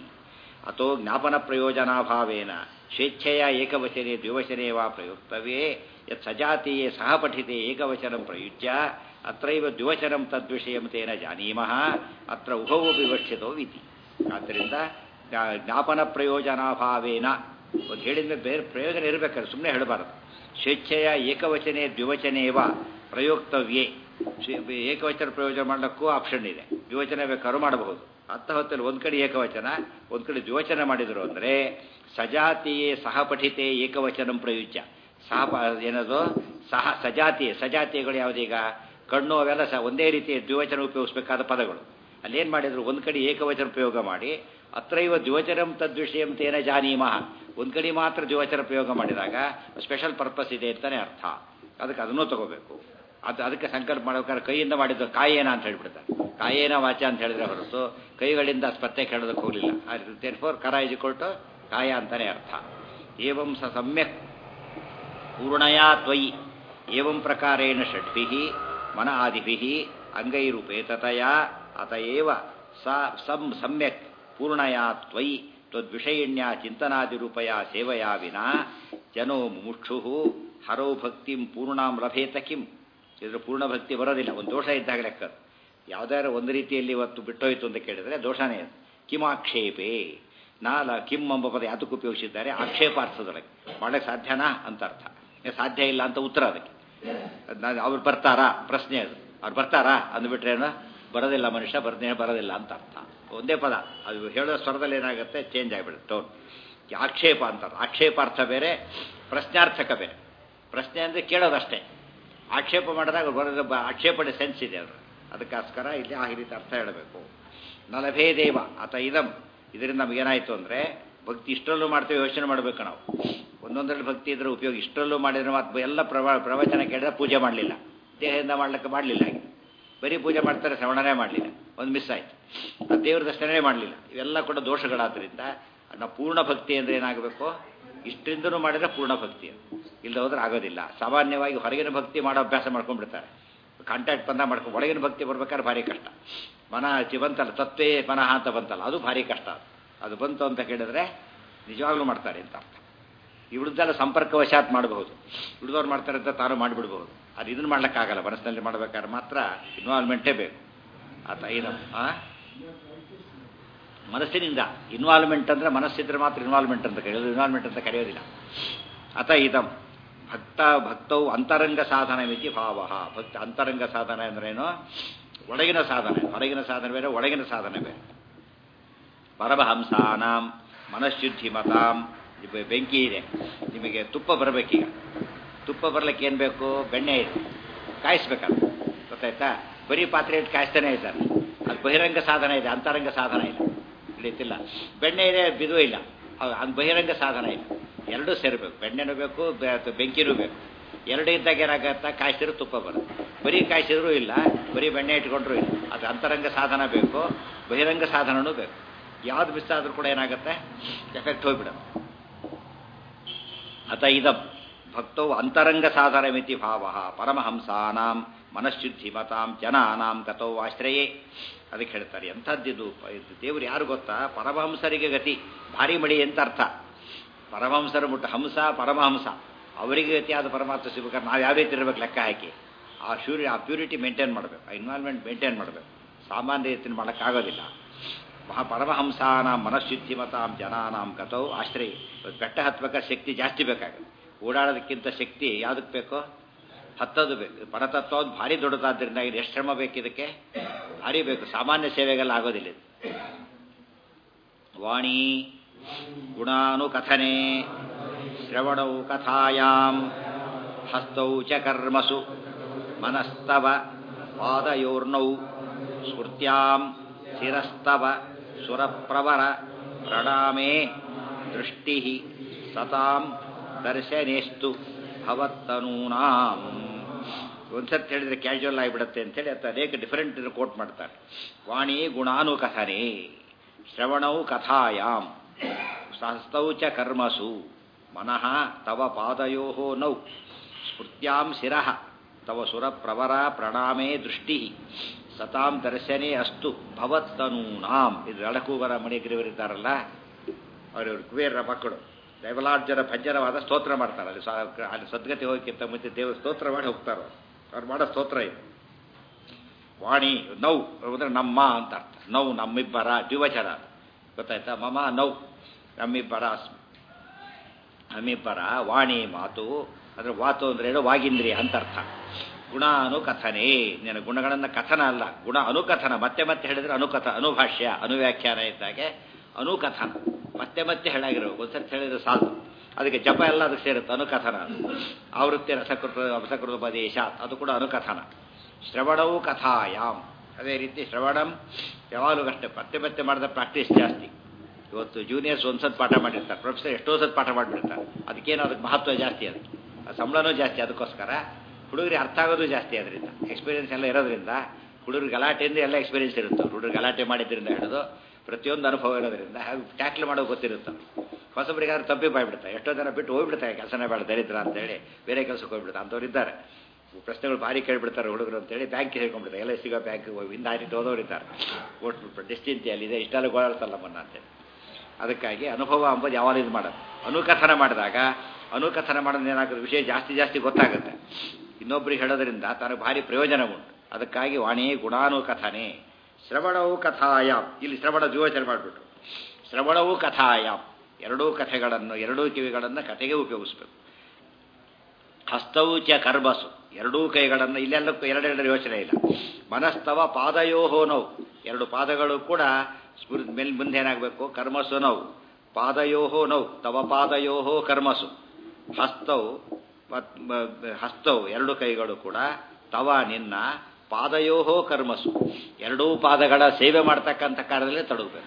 ಅಥೋ ಜ್ಞಾಪನ ಪ್ರಯೋಜನಾಭಾವೇನ ಸ್ವೇಚ್ಛೆಯ ಏಕವಚನೆ ದ್ವಿವಚನೆ ವಾ ಪ್ರಯುಕ್ತವೇ ಯತ್ ಸಜಾತೀಯೇ ಸಹ ಪಠಿತೆ ಏಕವಚನ ಪ್ರಯುಜ್ಯ ಅತ್ರೈವ ದ್ವಿವಚನಂ ತದ್ವಿಷಯಂ ತೇನ ಜಾನೀಮಃ ಅತ್ರ ಉಭೌ ವಿವಕ್ಷಿತೋ ಇತಿ ಆದ್ದರಿಂದ ಜ್ಞಾಪನ ಪ್ರಯೋಜನಾಭಾವೇನ ಒಂದು ಹೇಳಿದ ಬೇರೆ ಪ್ರಯೋಜನ ಇರಬೇಕಾದ್ರೆ ಸುಮ್ಮನೆ ಹೇಳಬಾರದು ಸ್ವೇಚ್ಛೆಯ ಏಕವಚನೆ ದ್ವಿವಚನೇವ ಪ್ರಯೋಕ್ತವ್ಯೇ ಏಕವಚನ ಪ್ರಯೋಜನ ಮಾಡಲಿಕ್ಕೂ ಆಪ್ಷನ್ ಇದೆ ದ್ವಿವಚನ ಬೇಕಾದ್ರೂ ಮಾಡಬಹುದು ಅತ್ತ ಹೊತ್ತಲ್ಲಿ ಒಂದು ಕಡೆ ಏಕವಚನ ಒಂದು ಕಡೆ ದ್ವಿವಚನ ಮಾಡಿದರು ಅಂದರೆ ಸಜಾತಿಯೇ ಸಹ ಪಠಿತೆ ಏಕವಚನಂ ಪ್ರಯುಜ್ಯ ಸಹ ಏನದು ಸಹ ಸಜಾತಿಯೇ ಸಜಾತಿಯಗಳು ಯಾವುದೀಗ ಕಣ್ಣು ಅವೆಲ್ಲ ಸಹ ಒಂದೇ ರೀತಿಯ ದ್ವಿವಚನ ಉಪಯೋಗಿಸಬೇಕಾದ ಪದಗಳು ಅಲ್ಲೇನು ಮಾಡಿದ್ರು ಒಂದು ಕಡೆ ಏಕವಚನ ಪ್ರಯೋಗ ಮಾಡಿ ಅತ್ರೈವ ದ್ವಿವಚನಂ ತದ್ವಿಷಯಂ ತೇನ ಜಾನೀಮಃ ಒಂದು ಕಡೆ ಮಾತ್ರ ದ್ವಿವಚನ ಪ್ರಯೋಗ ಮಾಡಿದಾಗ ಸ್ಪೆಷಲ್ ಪರ್ಪಸ್ ಇದೆ ಅಂತಲೇ ಅರ್ಥ ಅದಕ್ಕೆ ಅದನ್ನೂ ತಗೋಬೇಕು ಅದು ಅದಕ್ಕೆ ಸಂಕಲ್ಪ ಮಾಡ್ಬೇಕಾದ್ರೆ ಕೈಯಿಂದ ಮಾಡಿದ್ದು ಕಾಯೇನ ಅಂತ ಹೇಳ್ಬಿಡ್ತಾರೆ ಕಾಯೇನ ವಾಚ ಅಂತ ಹೇಳಿದ್ರೆ ಹೊರತು ಕೈಗಳಿಂದ ಸ್ಪತ್ತೆ ಕೇಳೋದಕ್ಕೆ ಹೋಗಲಿಲ್ಲ ದೇರ್ ಫೋರ್ ಕರ ಇಜಿಕೊಟ್ಟು ಕಾಯ ಅಂತಲೇ ಅರ್ಥ ಏವಂ ಸ ಸಮ್ಯಕ್ ಪೂರ್ಣಯಾ ತ್ವಯಿ ಏವಂ ಪ್ರಕಾರೇಣ ಷಡ್ಭಿ ಮನ ಆದಿಭಿ ಅಂಗೈರುಪೇತತೆಯ ಅತಏವ ಸ ಸಂ ಸಮ್ಯಕ್ ಪೂರ್ಣಯಾ ತ್ವಯಿ ತ್ವದ್ವಿಷಯಿಣ್ಯ ಚಿಂತನಾದಿರೂಪಯ ಸೇವಯಾ ವಿನಾ ಜನೋ ಮುಮುಕ್ಷು ಹರೌ ಭಕ್ತಿಂ ಪೂರ್ಣಾಂ ಲಭೇತ ಕಿಂ ಇದ್ರ ಪೂರ್ಣ ಭಕ್ತಿ ಬರೋದಿಲ್ಲ ಒಂದು ದೋಷ ಇದ್ದಾಗ ಲೆಕ್ಕ ಯಾವ್ದಾದ್ರು ಒಂದು ರೀತಿಯಲ್ಲಿ ಇವತ್ತು ಬಿಟ್ಟೋಯ್ತು ಅಂತ ಕೇಳಿದ್ರೆ ದೋಷನೇ ಅದು ಕಿಮಾಕ್ಷೇಪೇ ನಾಲ ಕಿಮ್ ಎಂಬ ಪದ ಯಾತಕ್ಕೆ ಉಪಯೋಗಿಸಿದ್ದಾರೆ ಆಕ್ಷೇಪಾರ್ಥದೊಳಗೆ ಮಾಡಕ್ಕೆ ಸಾಧ್ಯನಾ ಅಂತ ಅರ್ಥ ಸಾಧ್ಯ ಇಲ್ಲ ಅಂತ ಉತ್ತರ ಅದಕ್ಕೆ ಅವ್ರು ಬರ್ತಾರಾ ಪ್ರಶ್ನೆ ಅದು ಅವ್ರು ಬರ್ತಾರಾ ಅಂದ್ಬಿಟ್ರೇನು ಬರೋದಿಲ್ಲ ಮನುಷ್ಯ ಬರ್ದೇ ಬರೋದಿಲ್ಲ ಅಂತ ಅರ್ಥ ಒಂದೇ ಪದ ಅದು ಹೇಳೋ ಸ್ವರದಲ್ಲಿ ಏನಾಗುತ್ತೆ ಚೇಂಜ್ ಆಗಿಬಿಡುತ್ತೆ ಟೋನ್ ಆಕ್ಷೇಪ ಅಂತಾರೆ ಆಕ್ಷೇಪಾರ್ಥ ಬೇರೆ ಪ್ರಶ್ನಾರ್ಥಕ ಬೇರೆ ಪ್ರಶ್ನೆ ಅಂದರೆ ಕೇಳೋದಷ್ಟೇ ಆಕ್ಷೇಪ ಮಾಡಿದಾಗ ಬರೋದು ಆಕ್ಷೇಪಣೆ ಸೆನ್ಸ್ ಇದೆ ಅವರು ಅದಕ್ಕೋಸ್ಕರ ಇಲ್ಲಿ ಆ ರೀತಿ ಅರ್ಥ ಹೇಳಬೇಕು ನಲಭೇ ದೇವ ಅತ ಇದಂ ಇದರಿಂದ ನಮಗೇನಾಯಿತು ಅಂದರೆ ಭಕ್ತಿ ಇಷ್ಟರಲ್ಲೂ ಮಾಡ್ತೇವೆ ಯೋಚನೆ ಮಾಡಬೇಕು ನಾವು ಒಂದೊಂದರಲ್ಲಿ ಭಕ್ತಿ ಇದ್ರೆ ಉಪಯೋಗ ಇಷ್ಟರಲ್ಲೂ ಮಾಡಿದ್ರೆ ಮಾತು ಎಲ್ಲ ಪ್ರವ ಪ್ರವಚನ ಕೇಳಿದ್ರೆ ಪೂಜೆ ಮಾಡಲಿಲ್ಲ ದೇಹದಿಂದ ಮಾಡ್ಲಿಕ್ಕೆ ಮಾಡಲಿಲ್ಲ ಹಾಗೆ ಬರೀ ಪೂಜೆ ಮಾಡ್ತಾರೆ ಶ್ರವಣನೇ ಮಾಡಲಿಲ್ಲ ಒಂದು ಮಿಸ್ ಆಯಿತು ಅದು ದೇವ್ರ ದರ್ಶನವೇ ಮಾಡಲಿಲ್ಲ ಇವೆಲ್ಲ ಕೂಡ ದೋಷಗಳಾದ್ದರಿಂದ ನಾವು ಪೂರ್ಣ ಭಕ್ತಿ ಅಂದರೆ ಏನಾಗಬೇಕು ಇಷ್ಟರಿಂದನೂ ಮಾಡಿದರೆ ಪೂರ್ಣ ಭಕ್ತಿ ಇಲ್ಲದೆ ಹೋದ್ರೆ ಆಗೋದಿಲ್ಲ ಸಾಮಾನ್ಯವಾಗಿ ಹೊರಗಿನ ಭಕ್ತಿ ಮಾಡೋ ಅಭ್ಯಾಸ ಮಾಡ್ಕೊಂಡ್ಬಿಡ್ತಾರೆ ಕಾಂಟ್ಯಾಕ್ಟ್ ಬಂದ ಮಾಡ್ಕೊಂಡು ಒಳಗಿನ ಭಕ್ತಿ ಬರ್ಬೇಕಾದ್ರೆ ಭಾರಿ ಕಷ್ಟ ಮನ ಬಂತಲ್ಲ ತತ್ವೇ ಮನಃ ಅಂತ ಬಂತಲ್ಲ ಅದು ಭಾರಿ ಕಷ್ಟ ಅದು ಬಂತು ಅಂತ ಕೇಳಿದ್ರೆ ನಿಜವಾಗ್ಲೂ ಮಾಡ್ತಾರೆ ಅಂತ ಅರ್ಥ ಇವ್ರದ್ದೆಲ್ಲ ಸಂಪರ್ಕ ವಶಾತ್ ಮಾಡಬಹುದು ಉಳಿದವ್ರು ಮಾಡ್ತಾರೆ ಅಂತ ತಾನು ಮಾಡಿಬಿಡ್ಬಹುದು ಅದು ಇದನ್ನು ಮಾಡ್ಲಿಕ್ಕಾಗಲ್ಲ ಮನಸ್ಸಿನಲ್ಲಿ ಮಾಡ್ಬೇಕಾದ್ರೆ ಮಾತ್ರ ಇನ್ವಾಲ್ವ್ಮೆಂಟೇ ಬೇಕು ಆತ ಏನು ಮನಸ್ಸಿನಿಂದ ಇನ್ವಾಲ್ವ್ಮೆಂಟ್ ಅಂದರೆ ಮನಸ್ಸಿದ್ರೆ ಮಾತ್ರ ಇನ್ವಾಲ್ವ್ಮೆಂಟ್ ಅಂತ ಕರೆಯೋದು ಇನ್ವಾಲ್ವ್ಮೆಂಟ್ ಅಂತ ಕರೆಯೋದಿಲ್ಲ ಅತ ಇದಂ ಭಕ್ತ ಭಕ್ತವು ಅಂತರಂಗ ಸಾಧನ ಮಿತಿ ಭಾವ ಭಕ್ತ ಅಂತರಂಗ ಸಾಧನ ಅಂದ್ರೇನು ಒಳಗಿನ ಸಾಧನೆ ಹೊರಗಿನ ಸಾಧನೆ ಬೇರೆ ಒಳಗಿನ ಸಾಧನೆ ಬೇರೆ ಪರಮಹಂಸಾನಾಂ ಮನಃಶುದ್ಧಿ ಮತಾಂ ಇಬ್ಬ- ಬೆಂಕಿ ಇದೆ ನಿಮಗೆ ತುಪ್ಪ ಬರಬೇಕೀಗ ತುಪ್ಪ ಬರ್ಲಿಕ್ಕೆ ಏನು ಬೇಕು ಬೆಣ್ಣೆ ಇದೆ ಕಾಯಿಸ್ಬೇಕಲ್ಲ ಗೊತ್ತಾಯ್ತಾ ಬರೀ ಪಾತ್ರೆ ಇಟ್ಟು ಕಾಯಿಸ್ತಾನೆ ಇದ್ದಾರೆ ಅದು ಬಹಿರಂಗ ಸಾಧನ ಇದೆ ಅಂತರಂಗ ಸಾಧನ ಇಲ್ಲ ತಿಳಿತಿಲ್ಲ ಬೆಣ್ಣೆ ಇದೆ ಬಿದು ಇಲ್ಲ ಅದು ಅದು ಬಹಿರಂಗ ಸಾಧನ ಇಲ್ಲ ಎರಡೂ ಸೇರಬೇಕು ಬೆಣ್ಣೆನೂ ಬೇಕು ಬೆ- ಬೆಂಕಿನೂ ಬೇಕು ಎರಡು ಇದ್ದಾಗ ಏನಾಗತ್ತಾ ಕಾಯಿಸಿದ್ರು ತುಪ್ಪ ಬರುತ್ತೆ ಬರೀ ಕಾಯಿಸಿದ್ರು ಇಲ್ಲ ಬರೀ ಬೆಣ್ಣೆ ಇಟ್ಕೊಂಡ್ರು ಇಲ್ಲ ಅದು ಅಂತರಂಗ ಸಾಧನ ಬೇಕು ಬಹಿರಂಗ ಸಾಧನನೂ ಬೇಕು ಯಾವ್ದು ಮಿಸ್ ಆದ್ರೂ ಕೂಡ ಏನಾಗುತ್ತೆ ಎಫೆಕ್ಟ್ ಹೋಗ್ಬಿಡುತ್ತೆ ಅತ ಇದಂ ಭಕ್ತೌ ಅಂತರಂಗ ಸಾಧನ ಮಿತಿ ಭಾವ ಪರಮಹಂಸಾನಾಂ ಮನಃಶುದ್ಧಿ ಮತಾಂ ಜನಾನಾಂ ಗತೌ ಆಶ್ರಯೇ ಅದಕ್ಕೆ ಹೇಳ್ತಾರೆ ಎಂಥದ್ದಿದು ಇದು ದೇವರು ಯಾರು ಗೊತ್ತಾ ಪರಮಹಂಸರಿಗೆ ಗತಿ ಭಾರಿ ಮಡಿ ಅಂತ ಅರ್ಥ ಪರಮಹಂಸರು ಮುಟ್ಟ ಹಂಸ ಪರಮಹಂಸ ಅವರಿಗೆ ಗತಿಯಾದ ಪರಮಾತ್ಮ ಸಿಗ್ಬೇಕಾದ್ರೆ ನಾವು ಯಾವ ರೀತಿ ಇರಬೇಕು ಲೆಕ್ಕ ಹಾಕಿ ಆ ಶ್ಯೂರಿ ಆ ಪ್ಯೂರಿಟಿ ಮೇಂಟೈನ್ ಮಾಡಬೇಕು ಆ ಇನ್ವಾಲ್ವ್ಮೆಂಟ್ ಮೇಂಟೈನ್ ಮಾಡಬೇಕು ಸಾಮಾನ್ಯ ರೀತಿಯಲ್ಲಿ ಮಾಡೋಕ್ಕಾಗೋದಿಲ್ಲ ಮಹಾ ಪರಮಹಂಸಾನಾಂ ಮನಃಶುದ್ಧಿ ಮತಾಂ ಜನಾನಾಂ ಗತೌ ಆಶ್ರಯ ಇವತ್ತು ಬೆಟ್ಟ ಹತ್ಬೇಕಾದ್ರೆ ಶಕ್ತಿ ಜಾಸ್ತಿ ಬೇಕಾಗುತ್ತೆ ಓಡಾಡೋದಕ್ಕಿಂತ ಶಕ್ತಿ ಯಾವುದಕ್ಕೆ ಬೇಕೋ ಹತ್ತೋದು ಬೇಕು ಪರತತ್ವ ಒಂದು ಭಾರಿ ದೊಡ್ಡದಾದ್ರಿಂದ ಇದು ಎಷ್ಟು ಶ್ರಮ ಬೇಕು ಇದಕ್ಕೆ ಭಾರಿ ಬೇಕು ಸಾಮಾನ್ಯ ಸೇವೆಗೆಲ್ಲ ಆಗೋದಿಲ್ಲ ಇದು ವಾಣಿ ಗುಣಾನುಕಥನೆ ಶ್ರವಣೌ ಕಥಾಯಾಂ ಹಸ್ತೌ ಚ ಕರ್ಮಸು ಮನಸ್ತವ ಪಾದಯೋರ್ನೌ ಸ್ಫೂರ್ತ್ಯಾಂ ಶಿರಸ್ತವ ಸುರಪ್ರವರ ಪ್ರಣಾಮೇ ದೃಷ್ಟಿ ಸತಾಂ ದರ್ಶನೇಸ್ತು ಭವತ್ತನೂನಾಂ ಒಂದ್ಸರ್ತಿ ಹೇಳಿದ್ರೆ ಕ್ಯಾಶುವಲ್ ಆಗಿಬಿಡುತ್ತೆ ಅಂತೇಳಿ ಅದು ಅನೇಕ ಡಿಫರೆಂಟ್ ಕೋಟ್ ಮಾಡ್ತಾರೆ ವಾಣಿ ಗುಣಾನುಕಥನೆ ಶ್ರವಣೌ ಕಥಾಯಾಂ ಸಹಸ್ತೌ ಚ ಕರ್ಮಸು ಮನಃ ತವ ಪಾದಯೋ ನೌ ಸ್ಫೂರ್ತ್ಯಾಂ ಶಿರಃ ತವ ಸುರಪ್ರವರ ಪ್ರಣಾಮೇ ದೃಷ್ಟಿ ಸತಾಂ ದರ್ಶನೇ ಅಸ್ತು ಭವತ್ತನೂನಾಂ ಇದು ಅಡಕೂವರ ಮಣಿಗ್ರೀವರಿದ್ದಾರಲ್ಲ ಅವರವ್ರ ಕುಬೇರರ ಮಕ್ಕಳು ದೈವಲಾರ್ಜನ ಭಂಜನವಾದ ಸ್ತೋತ್ರ ಮಾಡ್ತಾರೆ ಅಲ್ಲಿ ಸ- ಅಲ್ಲಿ ಸದ್ಗತಿ ಹೋಗಕ್ಕಿಂತ ಮುಂಚೆ ದೇವರು ಸ್ತೋತ್ರ ಮಾಡಿ ಹೋಗ್ತಾರೆ ಅವ್ರು ಮಾಡೋ ಸ್ತೋತ್ರ ಇದು ವಾಣಿ ನೌ ಅಂದ್ರೆ ನಮ್ಮ ಅಂತ ಅರ್ಥ ನೌ ನಮ್ಮಿಬ್ಬರ ದ್ವಿವಚನ ಗೊತ್ತಾಯ್ತಾ ಮಮ ನೌ ನಮ್ಮಿಬ್ಬರ ಅಸ್ಮಿ ನಮ್ಮಿಬ್ಬರ ವಾಣಿ ಮಾತು ಅಂದ್ರೆ ವಾತು ಅಂದ್ರೆ ಏನು ವಾಗಿಂದ್ರಿಯ ಅಂತ ಅರ್ಥ ಗುಣ ಅನುಕಥನೆ ನಿನ್ನ ಗುಣಗಳನ್ನು ಕಥನ ಅಲ್ಲ ಗುಣ ಅನುಕಥನ ಮತ್ತೆ ಮತ್ತೆ ಹೇಳಿದ್ರೆ ಅನುಕಥ ಅನುಭಾಷ್ಯ ಅನುವ್ಯಾಖ್ಯಾನ ಇದ್ದಾಗೆ ಅನುಕಥನ ಮತ್ತೆ ಮತ್ತೆ ಹೇಳಾಗಿರೋ ಒಂದ್ಸತಿ ಹೇಳಿದ್ರೆ ಸಾಕು ಅದಕ್ಕೆ ಜಪ ಎಲ್ಲ ಅದಕ್ಕೆ ಸೇರುತ್ತೆ ಅನುಕಥನ ಅದು. ಆವೃತ್ತಿ ರಸಕೃತ ರಸಕೃತ ಉಪದೇಶ ಅದು ಕೂಡ ಅನುಕಥನ ಶ್ರವಣವು ಕಥಾಯಾಮ್ ಅದೇ ರೀತಿ ಶ್ರವಣಂ ಯಾವಾಗಲೂ ಅಷ್ಟೇ ಮತ್ತೆ ಮತ್ತೆ ಮಾಡಿದ ಪ್ರಾಕ್ಟೀಸ್ ಜಾಸ್ತಿ ಇವತ್ತು ಜೂನಿಯರ್ಸ್ ಒಂದ್ಸತ್ ಪಾಠ ಮಾಡಿರ್ತಾರೆ ಪ್ರೊಫೆಸರ್ ಎಷ್ಟೋ ಸತ್ ಪಾಠ ಮಾಡಿಬಿಡ್ತಾರೆ ಅದಕ್ಕೇನು ಅದಕ್ಕೆ ಮಹತ್ವ ಜಾಸ್ತಿ ಅದಕ್ಕೆ ಆ ಸಂಬಳನೂ ಜಾಸ್ತಿ ಅದಕ್ಕೋಸ್ಕರ ಹುಡುಗರಿಗೆ ಅರ್ಥ ಆಗೋದು ಜಾಸ್ತಿ ಅದರಿಂದ ಎಕ್ಸ್ಪೀರಿಯನ್ಸ್ ಎಲ್ಲ ಇರೋದ್ರಿಂದ ಹುಡುಗರಿಗೆ ಗಲಾಟೆಯಿಂದ ಎಲ್ಲ ಎಕ್ಸ್ಪೀರಿಯನ್ಸ್ ಇರುತ್ತೆ ಹುಡುಗರು ಗಲಾಟೆ ಮಾಡಿದ್ರಿಂದ ಹಿಡಿದು ಪ್ರತಿಯೊಂದು ಅನುಭವ ಇರೋದ್ರಿಂದ ಟ್ಯಾಕ್ಲ್ ಮಾಡೋದು ಗೊತ್ತಿರುತ್ತೆ ಹೊಸಬರಿಗಾದ್ರೆ ತಪ್ಪಿ ಬಾಯ್ಬಿಡ್ತಾರೆ ಎಷ್ಟೋ ಜನ ಬಿಟ್ಟು ಹೋಗ್ಬಿಡ್ತಾರೆ ಕೆಲಸನೇ ಬೇಡ ದರಿದ್ರ ಅಂತೇಳಿ ಬೇರೆ ಕೆಲಸಕ್ಕೆ ಹೋಗ್ಬಿಡ್ತಾರೆ ಅಂಥವ್ರು ಇದ್ದಾರೆ ಪ್ರಶ್ನೆಗಳು ಭಾರಿ ಕೇಳ್ಬಿಡ್ತಾರೆ ಹುಡುಗರು ಅಂತೇಳಿ ಬ್ಯಾಂಕ್ ಹೇಳ್ಕೊಂಡ್ಬಿಡ್ತಾರೆ ಎಲ್ಲ ಸಿಗೋ ಬ್ಯಾಂಕ್ ಹಿಂದೆ ಹಾರಿಟ್ಟು ಹೋದವ್ರು ಇದ್ದಾರೆ ಓಟ್ಬಿಟ್ಟು ಡಿಸ್ಟಿಂತಿಯಲ್ಲಿ ಇದೆ ಇಷ್ಟೆಲ್ಲ ಗೋಳಾಡ್ತಲ್ಲ ಮೊನ್ನ ಅಂತೇಳಿ ಅದಕ್ಕಾಗಿ ಅನುಭವ ಅಂಬೋದು ಯಾವಾಗ ಇದು ಮಾಡೋದು ಅನುಕಥನ ಮಾಡಿದಾಗ ಅನುಕಥನ ಮಾಡೋದು ಏನಾಗುತ್ತೆ ವಿಷಯ ಜಾಸ್ತಿ ಜಾಸ್ತಿ ಗೊತ್ತಾಗುತ್ತೆ ಇನ್ನೊಬ್ರಿಗೆ ಹೇಳೋದ್ರಿಂದ ತನಗೆ ಭಾರಿ ಪ್ರಯೋಜನ ಉಂಟು ಅದಕ್ಕಾಗಿ ವಾಣಿ ಗುಣಾನುಕಥನೆ ಶ್ರವಣವು ಕಥಾಯಾಮ್ ಇಲ್ಲಿ ಶ್ರವಣ ಜೀವಚನೆ ಮಾಡಿಬಿಟ್ರು ಶ್ರವಣವು ಕಥಾಯಾಮ್ ಎರಡೂ ಕಥೆಗಳನ್ನು ಎರಡೂ ಕಿವಿಗಳನ್ನು ಕಥೆಗೆ ಉಪಯೋಗಿಸ್ಬೇಕು ಹಸ್ತವು ಚ ಕರ್ಮಸು ಎರಡೂ ಕೈಗಳನ್ನು ಇಲ್ಲೆಲ್ಲಕ್ಕೂ ಎರಡೆರಡು ಯೋಚನೆ ಇಲ್ಲ ಮನಸ್ತವ ಪಾದಯೋಹೋ ನೋವು ಎರಡು ಪಾದಗಳು ಕೂಡ ಸ್ಮೃ ಮೇಲ್ ಮುಂದೆ ಏನಾಗಬೇಕು ಕರ್ಮಸು ನೋವು ಪಾದಯೋಹೋ ನೋವು ತವ ಪಾದಯೋಹೋ ಕರ್ಮಸು ಹಸ್ತವು ಮತ್- ಮ- ಹಸ್ತವು ಎರಡು ಕೈಗಳು ಕೂಡ ತವ ನಿನ್ನ ಪಾದಯೋಹೋ ಕರ್ಮಸು ಎರಡೂ ಪಾದಗಳ ಸೇವೆ ಮಾಡ್ತಕ್ಕಂಥ ಕಾರ್ಯದಲ್ಲಿ ತೊಡಗಬೇಕು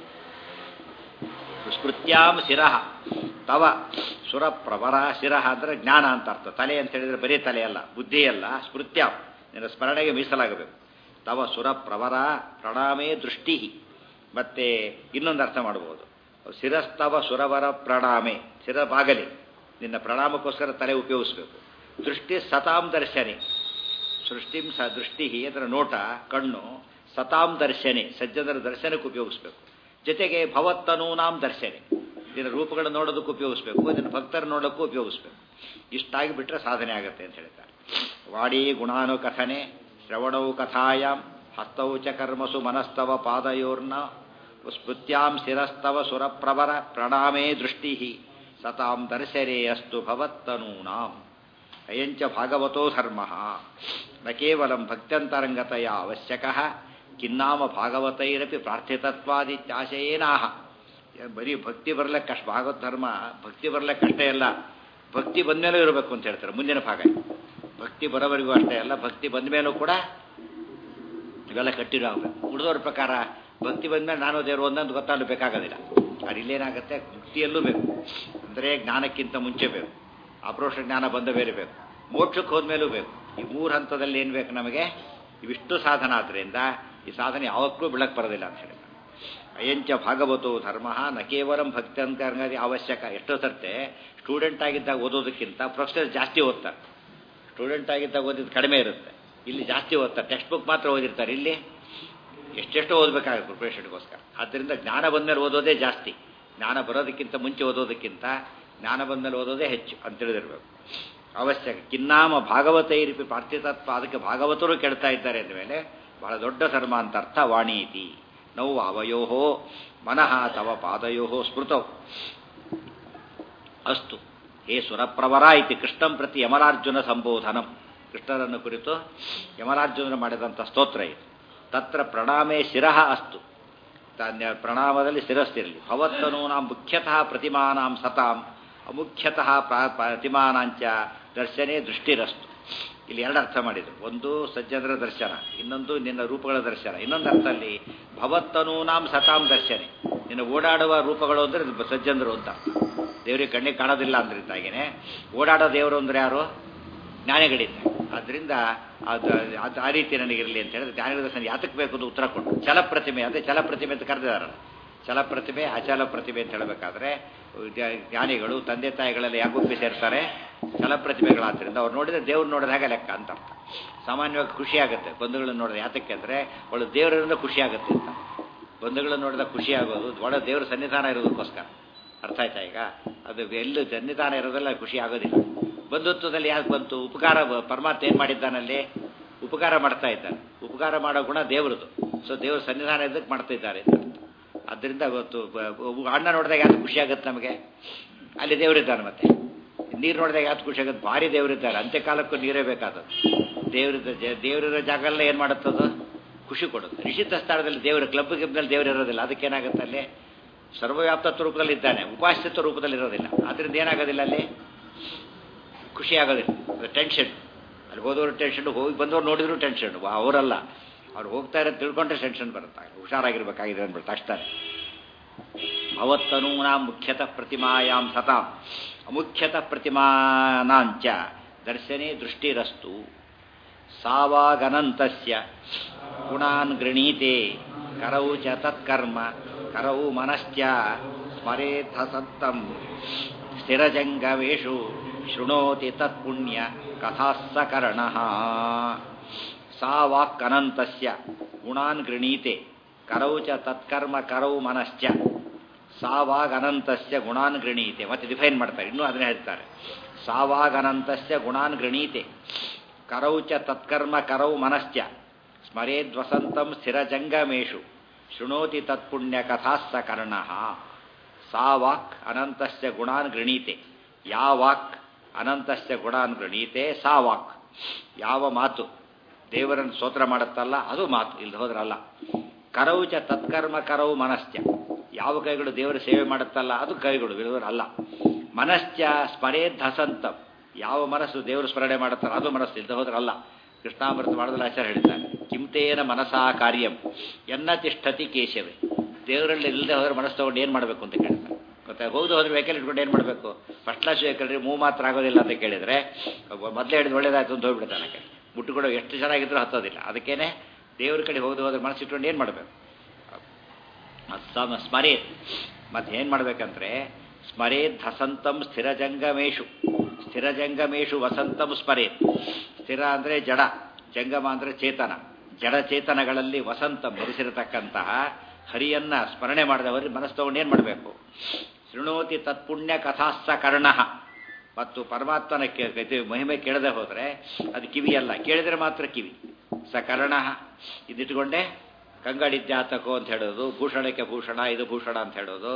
ಸ್ಮೃತ್ಯಾಂ ಶಿರಃ ತವ ಸುರಪ್ರವರ ಶಿರಃ ಅಂದರೆ ಜ್ಞಾನ ಅಂತ ಅರ್ಥ ತಲೆ ಅಂತ ಹೇಳಿದ್ರೆ ಬರೀ ತಲೆ ಅಲ್ಲ ಬುದ್ಧಿ ಅಲ್ಲ ಸ್ಮೃತ್ಯಾಂ ನಿನ್ನ ಸ್ಮರಣೆಗೆ ಮೀಸಲಾಗಬೇಕು ತವ ಸುರಪ್ರವರ ಪ್ರಣಾಮೇ ದೃಷ್ಟಿ ಮತ್ತೆ ಇನ್ನೊಂದು ಅರ್ಥ ಮಾಡ್ಬೋದು ಶಿರಸ್ತವ ಸುರವರ ಪ್ರಣಾಮೆ ಶಿರ ಬಾಗಲಿ ನಿನ್ನ ಪ್ರಣಾಮಕ್ಕೋಸ್ಕರ ತಲೆ ಉಪಯೋಗಿಸ್ಬೇಕು ದೃಷ್ಟಿ ಸತಾಂ ದರ್ಶನೆ ಸೃಷ್ಟಿಂ ಸ ದೃಷ್ಟಿ ಅದರ ನೋಟ ಕಣ್ಣು ಸತಾಂ ದರ್ಶನೆ ಸಜ್ಜನರ ದರ್ಶನಕ್ಕೆ ಉಪಯೋಗಿಸ್ಬೇಕು ಜೊತೆಗೆ ಭವತ್ತನೂನಾಂ ದರ್ಶನೆ ಇದರ ರೂಪಗಳನ್ನು ನೋಡೋದಕ್ಕೂ ಉಪಯೋಗಿಸ್ಬೇಕು ಇದನ್ನು ಭಕ್ತರ ನೋಡೋಕ್ಕೂ ಉಪಯೋಗಿಸ್ಬೇಕು ಇಷ್ಟಾಗಿ ಬಿಟ್ಟರೆ ಸಾಧನೆ ಆಗುತ್ತೆ ಅಂತ ಹೇಳ್ತಾರೆ ವಾಡಿ ಗುಣಾನುಕಥನೆ ಶ್ರವಣವು ಕಥಾಯಾಮ್ ಹಸ್ತೌ ಚ ಕರ್ಮಸು ಮನಸ್ತವ ಪಾದಯೋರ್ನ ಸ್ಮೃತ್ಯಾಂ ಶಿರಸ್ತವ ಸುರಪ್ರವರ ಪ್ರಣಾಮೇ ದೃಷ್ಟಿ ಸತಾಂ ದರ್ಶನೇ ಅಸ್ತು ಭವತ್ತನೂನಾಂ ಅಯಂಚ ಭಾಗವತೋ ಧರ್ಮ ನ ಕೇವಲ ಭಕ್ತ್ಯಂತರಂಗತೆಯ ಅವಶ್ಯಕ ಕಿನ್ನಾಮ ಭಾಗವತೈರಪಿ ಪ್ರಾರ್ಥಿತತ್ವಾದಿತ್ಯಾಶಯೇನಾಹ ಬರೀ ಭಕ್ತಿ ಬರ್ಲಿಕ್ಕೆ ಕಷ್ಟ ಭಾಗವತ ಧರ್ಮ ಭಕ್ತಿ ಬರ್ಲಿಕ್ಕೆ ಅಷ್ಟೇ ಅಲ್ಲ ಭಕ್ತಿ ಬಂದಮೇಲೂ ಇರಬೇಕು ಅಂತ ಹೇಳ್ತಾರೆ ಮುಂದಿನ ಭಾಗ ಭಕ್ತಿ ಬರೋವರೆಗೂ ಅಷ್ಟೇ ಅಲ್ಲ ಭಕ್ತಿ ಬಂದ ಮೇಲೂ ಕೂಡ ಇವೆಲ್ಲ ಕಟ್ಟಿರೋ ಆಗಬೇಕು ಉಳಿದವ್ರ ಪ್ರಕಾರ ಭಕ್ತಿ ಬಂದಮೇಲೆ ನಾನು ದೇವರು ಒಂದೊಂದು ಗೊತ್ತಾಗಲು ಬೇಕಾಗೋದಿಲ್ಲ ಅದು ಇಲ್ಲೇನಾಗುತ್ತೆ ಭಕ್ತಿಯಲ್ಲೂ ಬೇಕು ಅಂದರೆ ಜ್ಞಾನಕ್ಕಿಂತ ಮುಂಚೆ ಬೇಕು ಅಪರೋಷ ಜ್ಞಾನ ಬಂದ ಬೇರೆ ಬೇಕು ಮೋಕ್ಷಕ್ಕೆ ಹೋದ್ಮೇಲೂ ಬೇಕು ಈ ಮೂರು ಹಂತದಲ್ಲಿ ಏನು ಬೇಕು ನಮಗೆ ಇವಿಷ್ಟು ಸಾಧನ ಆದ್ದರಿಂದ ಈ ಸಾಧನೆ ಯಾವತ್ತೂ ಬೆಳಕು ಬರೋದಿಲ್ಲ ಅಂತ ಹೇಳಿ ಅಯಂಚ ಭಾಗವತೋ ಧರ್ಮ ನ ಕೇವಲ ಭಕ್ತಿ ಅಂತ ಅವಶ್ಯಕ ಎಷ್ಟೋ ಸರ್ತೆ ಸ್ಟೂಡೆಂಟ್ ಆಗಿದ್ದಾಗ ಓದೋದಕ್ಕಿಂತ ಪ್ರೊಫೆಸರ್ ಜಾಸ್ತಿ ಓದ್ತಾರೆ ಸ್ಟೂಡೆಂಟ್ ಆಗಿದ್ದಾಗ ಓದಿದ್ದು ಕಡಿಮೆ ಇರುತ್ತೆ ಇಲ್ಲಿ ಜಾಸ್ತಿ ಓದ್ತಾರೆ ಟೆಕ್ಸ್ಟ್ ಬುಕ್ ಮಾತ್ರ ಓದಿರ್ತಾರೆ ಇಲ್ಲಿ ಎಷ್ಟೆಷ್ಟು ಓದಬೇಕಾಗುತ್ತೆ ಪ್ರಿಪ್ರೇಷನ್ಗೋಸ್ಕರ ಆದ್ದರಿಂದ ಜ್ಞಾನ ಬಂದಮೇಲೆ ಓದೋದೇ ಜಾಸ್ತಿ ಜ್ಞಾನ ಬರೋದಕ್ಕಿಂತ ಮುಂಚೆ ಓದೋದಕ್ಕಿಂತ ಜ್ಞಾನ ಬಂದಮೇಲೆ ಓದೋದೇ ಹೆಚ್ಚು ಅಂತ ತಿಳಿದಿರಬೇಕು ಅವಶ್ಯಕ ಕಿನ್ನಾಮ ಭಾಗವತೈರಿಪಿ ಪಾರ್ಥಿತತ್ವ ಅದಕ್ಕೆ ಭಾಗವತರು ಕೆಡ್ತಾ ಇದ್ದಾರೆ ಅಂದಮೇಲೆ ಬಹಳ ದೊಡ್ಡ ಧರ್ಮ ಅಂತ ಅರ್ಥ ವಾಣೀತಿ ನೌ ಅವಯೋ ಮನಃ ತವ ಪಾದಯೋ ಸ್ಮೃತೌ ಅಸ್ತು ಹೇ ಸುರಪ್ರವರ ಇತಿ ಕೃಷ್ಣಂ ಪ್ರತಿ ಯಮಲಾರ್ಜುನ ಸಂಬೋಧನಂ ಕೃಷ್ಣರನ್ನು ಕುರಿತು ಯಮಲಾರ್ಜುನರು ಮಾಡಿದಂಥ ಸ್ತೋತ್ರ ಇದು ತತ್ರ ಪ್ರಣಾಮೇ ಶಿರಃ ಅಸ್ತು ಪ್ರಣಾಮದಲ್ಲಿ ಶಿರಸ್ಸಿರಲಿ ಭವತ್ತನೂನಾಂ ಮುಖ್ಯತಃ ಪ್ರತಿಮಾನಾಂ ಸತಾಂ ಅಮುಖ್ಯತಃ ಪ್ರತಿಮಾನಾಂಚ ದರ್ಶನೇ ದೃಷ್ಟಿರಸ್ತು ಇಲ್ಲಿ ಎರಡು ಅರ್ಥ ಮಾಡಿದ್ರು ಒಂದು ಸಜ್ಜನರ ದರ್ಶನ ಇನ್ನೊಂದು ನಿನ್ನ ರೂಪಗಳ ದರ್ಶನ ಇನ್ನೊಂದು ಅರ್ಥದಲ್ಲಿ ಭವತ್ತನೂನಾಂ ಸತಾಂ ದರ್ಶನೆ ನಿನ್ನ ಓಡಾಡುವ ರೂಪಗಳು ಅಂದರೆ ಸಜ್ಜನರು ಅಂತ ದೇವರಿಗೆ ಕಣ್ಣಿಗೆ ಕಾಣೋದಿಲ್ಲ ಅಂದ್ರಿಂದಾಗೇನೆ ಓಡಾಡೋ ದೇವರು ಅಂದ್ರೆ ಯಾರು ಜ್ಞಾನಿಗಳಿದ್ದಾರೆ ಆದ್ದರಿಂದ ಅದು ಅದು ಆ ರೀತಿ ನನಗಿರಲಿ ಅಂತ ಹೇಳಿದ್ರೆ ಜ್ಞಾನಿಗಳ ದರ್ಶನ ಯಾತಕ್ಕೆ ಬೇಕು ಅಂತ ಉತ್ತರ ಕೊಟ್ಟು ಚಲಪ್ರತಿಮೆ ಅದೇ ಚಲಪ್ರತಿಮೆ ಅಂತ ಕರೆದಿದ್ದಾರೆ ಚಲಪ್ರತಿಮೆ ಅಚಲ ಪ್ರತಿಮೆ ಅಂತ ಹೇಳಬೇಕಾದ್ರೆ ಜ್ಞಾನಿಗಳು ತಂದೆ ತಾಯಿಗಳೆಲ್ಲ ಯಾಗೊಪ್ಪಿ ಸೇರ್ತಾರೆ ಚಲಪ್ರತಿಮೆಗಳಾದ್ರಿಂದ ಅವ್ರು ನೋಡಿದ್ರೆ ದೇವ್ರು ನೋಡಿದಾಗ ಲೆಕ್ಕ ಅಂತ ಅರ್ಥ ಸಾಮಾನ್ಯವಾಗಿ ಖುಷಿ ಆಗುತ್ತೆ ಬಂಧುಗಳನ್ನು ನೋಡಿದ್ರೆ ಯಾತಕ್ಕೆ ಅಂದರೆ ಒಳ್ಳೆ ದೇವರಿಂದ ಖುಷಿ ಆಗುತ್ತೆ ಅಂತ ಬಂಧುಗಳನ್ನು ನೋಡಿದಾಗ ಖುಷಿ ಆಗೋದು ಒಳ್ಳೆ ದೇವ್ರ ಸನ್ನಿಧಾನ ಇರೋದಕ್ಕೋಸ್ಕರ ಅರ್ಥ ಆಯ್ತಾ ಈಗ ಅದು ಎಲ್ಲೂ ಸನ್ನಿಧಾನ ಇರೋದೆಲ್ಲ ಖುಷಿ ಆಗೋದಿಲ್ಲ ಬಂಧುತ್ವದಲ್ಲಿ ಯಾಕೆ ಬಂತು ಉಪಕಾರ ಪರಮಾತ್ಮ ಏನು ಮಾಡಿದ್ದಾನಲ್ಲಿ ಉಪಕಾರ ಮಾಡ್ತಾ ಇದ್ದಾನೆ ಉಪಕಾರ ಮಾಡೋ ಗುಣ ದೇವ್ರದ್ದು ಸೊ ದೇವ್ರ ಸನ್ನಿಧಾನ ಇದಕ್ಕೆ ಮಾಡ್ತಾ ಇದ್ದಾರೆ ಅದರಿಂದ ಇವತ್ತು ಅಣ್ಣ ನೋಡಿದಾಗ ಯಾಕೆ ಖುಷಿ ಆಗುತ್ತೆ ನಮಗೆ ಅಲ್ಲಿ ದೇವರಿದ್ದಾನೆ ಮತ್ತೆ ನೀರು ನೋಡಿದಾಗ ಯಾಕೆ ಖುಷಿ ಆಗುತ್ತೆ ಭಾರಿ ದೇವರಿದ್ದಾರೆ ಅಂತ್ಯಕಾಲಕ್ಕೂ ನೀರೇ ಬೇಕಾದದ್ದು ದೇವರಿದ್ದ ದೇವರಿರೋ ಜಾಗಲ್ಲ ಏನು ಮಾಡುತ್ತದು ಖುಷಿ ಕೊಡುತ್ತೆ ನಿಷಿದ್ಧ ಸ್ಥಳದಲ್ಲಿ ದೇವರ ಕ್ಲಬ್ ಗಿಬ್ನಲ್ಲಿ ದೇವರು ಇರೋದಿಲ್ಲ ಅದಕ್ಕೇನಾಗುತ್ತೆ ಅಲ್ಲಿ ಸರ್ವವ್ಯಾಪ್ತತ್ವ ರೂಪದಲ್ಲಿ ಇದ್ದಾನೆ ಉಪಾಸ್ಯತ್ವ ರೂಪದಲ್ಲಿ ಇರೋದಿಲ್ಲ ಅದರಿಂದ ಏನಾಗೋದಿಲ್ಲ ಅಲ್ಲಿ ಖುಷಿ ಆಗೋದಿಲ್ಲ ಟೆನ್ಷನ್ ಅಲ್ಲಿ ಹೋದವರು ಟೆನ್ಷನ್ ಹೋಗಿ ಬಂದವ್ರು ನೋಡಿದ್ರು ಟೆನ್ಷನ್ ಅವರಲ್ಲ ಅವ್ರು ಹೋಗ್ತಾ ಇರೋದು ತಿಳ್ಕೊಂಡ್ರೆ ಟೆನ್ಷನ್ ಬರುತ್ತೆ ಹುಷಾರಾಗಿರ್ಬೇಕಾಗಿದೆ ಅಂದ್ಬಿಟ್ಟು ಅಷ್ಟೇ ಭವತ್ತನೂನಾ ಮುಖ್ಯತಃ ಪ್ರತಿಮಾಯಾಂ ಸತಾಂ ಅಮುಖ್ಯತಃ ಪ್ರತಿಮಾನಾಂಚ ದರ್ಶನೇ ದೃಷ್ಟಿರಸ್ತು ಸಾವಾಗನಂತಸ್ಯ ಗುಣಾನ್ ಗೃಣೀತೆ ಕರೌ ಚ ತತ್ಕರ್ಮ ಕರೌ ಮನಶ್ಚ ಸ್ಮರೇಥ ಸತ್ತಂ ಸ್ಥಿರಜಂಗವೇಷು ಶೃಣೋತಿ ತತ್ಪುಣ್ಯ ಕಥಾಸ್ಸಕರ್ಣ ಸಾ ವಾಕ್ಕನಂತಸ್ಯ ಗುಣಾನ್ ಗೃಣೀತೆ ಕರೌ ಚ ತತ್ಕರ್ಮ ಕರೌ ಮನಶ್ಚ ಸಾವಾಗನಂತಸ್ಯ ಗುಣಾನ್ ಗೃಣೀತೆ ಮತ್ತೆ ಡಿಫೈನ್ ಮಾಡ್ತಾರೆ ಇನ್ನೂ ಅದನ್ನೇ ಹೇಳ್ತಾರೆ ಸಾವಾಗನಂತಸ್ಯ ಗುಣಾನ್ ಗೃಣೀತೆ ಕರೌ ಚ ತತ್ಕರ್ಮ ಕರೌ ಮನಶ್ಚ ಸ್ಮರೇದ್ವಸಂತಂ ಸ್ಥಿರಜಂಗಮೇಶು ಶೃಣೋತಿ ತತ್ಪುಣ್ಯ ಕಥಾಸ್ಸ ಕರ್ಣ ಸಾ ವಾಕ್ ಅನಂತಸ್ಯ ಗುಣಾನ್ ಗೃಣೀತೆ ಯಾ ವಾಕ್ ಅನಂತಸ್ಯ ಗುಣಾನ್ ಗೃಣೀತೆ ಸಾ ವಾಕ್ ಯಾವ ಮಾತು ದೇವರನ್ನು ಸ್ತೋತ್ರ ಮಾಡುತ್ತಲ್ಲ ಅದು ಮಾತು ಇಲ್ಲಿ ಹೋದ್ರಲ್ಲ ಕರೌಚ ತತ್ಕರ್ಮ ಕರವು ಮನಶ್ಚ ಯಾವ ಕೈಗಳು ದೇವರ ಸೇವೆ ಮಾಡುತ್ತಲ್ಲ ಅದು ಕೈಗಳು ಅಲ್ಲ ಮನಶ್ಚ ಸ್ಮರೇದ್ ಹಸಂತಂ ಯಾವ ಮನಸ್ಸು ದೇವರು ಸ್ಮರಣೆ ಮಾಡುತ್ತಲ್ಲ ಅದು ಮನಸ್ಸು ಇಲ್ಲದೆ ಹೋದ್ರಲ್ಲ ಕೃಷ್ಣಾಮೃತ ಮಾಡಿದ್ರೆ ಆಚಾರ್ಯ ಹೇಳ್ತಾರೆ ಕಿಂತೇನ ಮನಸಾ ಕಾರ್ಯಂ ಎನ್ನ ತಿಷ್ಠತಿ ಕೇಶವೇ ದೇವರಲ್ಲಿ ಇಲ್ಲದೆ ಹೋದ್ರೆ ಮನಸ್ಸು ತಗೊಂಡು ಏನು ಮಾಡಬೇಕು ಅಂತ ಕೇಳ್ತಾರೆ ಮತ್ತೆ ಹೋಗಿ ಹೋದ್ರೆ ವೆಹಿಕಲ್ ಇಟ್ಕೊಂಡು ಏನು ಮಾಡಬೇಕು first class vehicle remove ಮಾತ್ರ ಆಗೋದಿಲ್ಲ ಅಂತ ಕೇಳಿದರೆ ಮೊದಲೇ ಹೇಳಿದ್ ಒಳ್ಳೇದಾಯ್ತು ಅಂತ ಹೋಗ್ಬಿಡ್ತಾನೆ ಕಡೆ ಮುಟ್ಟುಗಳು ಎಷ್ಟು ಚೆನ್ನಾಗಿದ್ರೂ ಹತ್ತೋದಿಲ್ಲ ಅದಕ್ಕೇನೆ ದೇವ್ರ ಕಡೆ ಹೋಗಿ ಹೋದ್ರೆ ಮನಸ್ಸು ಇಟ್ಕೊಂಡು ಏನು ಮಾಡಬೇಕು ಸ್ಮರೇತ್ ಮತ್ತೆ ಏನು ಮಾಡ್ಬೇಕಂದ್ರೆ ಸ್ಮರೇತ್ ಹಸಂತಂ ಸ್ಥಿರಜಂಗಮೇಶು ಸ್ಥಿರಜಂಗಮೇಶು ವಸಂತಂ ಸ್ಮರೇತ್ ಸ್ಥಿರ ಅಂದರೆ ಜಡ ಜಂಗಮ ಅಂದರೆ ಚೇತನ ಜಡ ಚೇತನಗಳಲ್ಲಿ ವಸಂತ ಮರಿಸಿರತಕ್ಕಂತಹ ಹರಿಯನ್ನ ಸ್ಮರಣೆ ಮಾಡಿದವರಿಗೆ ಮನಸ್ಸು ತಗೊಂಡು ಏನು ಮಾಡಬೇಕು ಶೃಣೋತಿ ತತ್ಪುಣ್ಯ ಕಥಾಸ್ಸ ಕರ್ಣ ಮತ್ತು ಪರಮಾತ್ಮನ ಮಹಿಮೆ ಕೇಳದೆ ಹೋದರೆ ಅದು ಕಿವಿಯಲ್ಲ ಕೇಳಿದರೆ ಮಾತ್ರ ಕಿವಿ ಸ ಕರ್ಣ ಇದಿಟ್ಕೊಂಡೆ ಕಂಗಡಿದ್ಯಾತಕೋ ಅಂತ ಹೇಳೋದು ಭೂಷಣಕ್ಕೆ ಭೂಷಣ ಇದು ಭೂಷಣ ಅಂತ ಹೇಳೋದು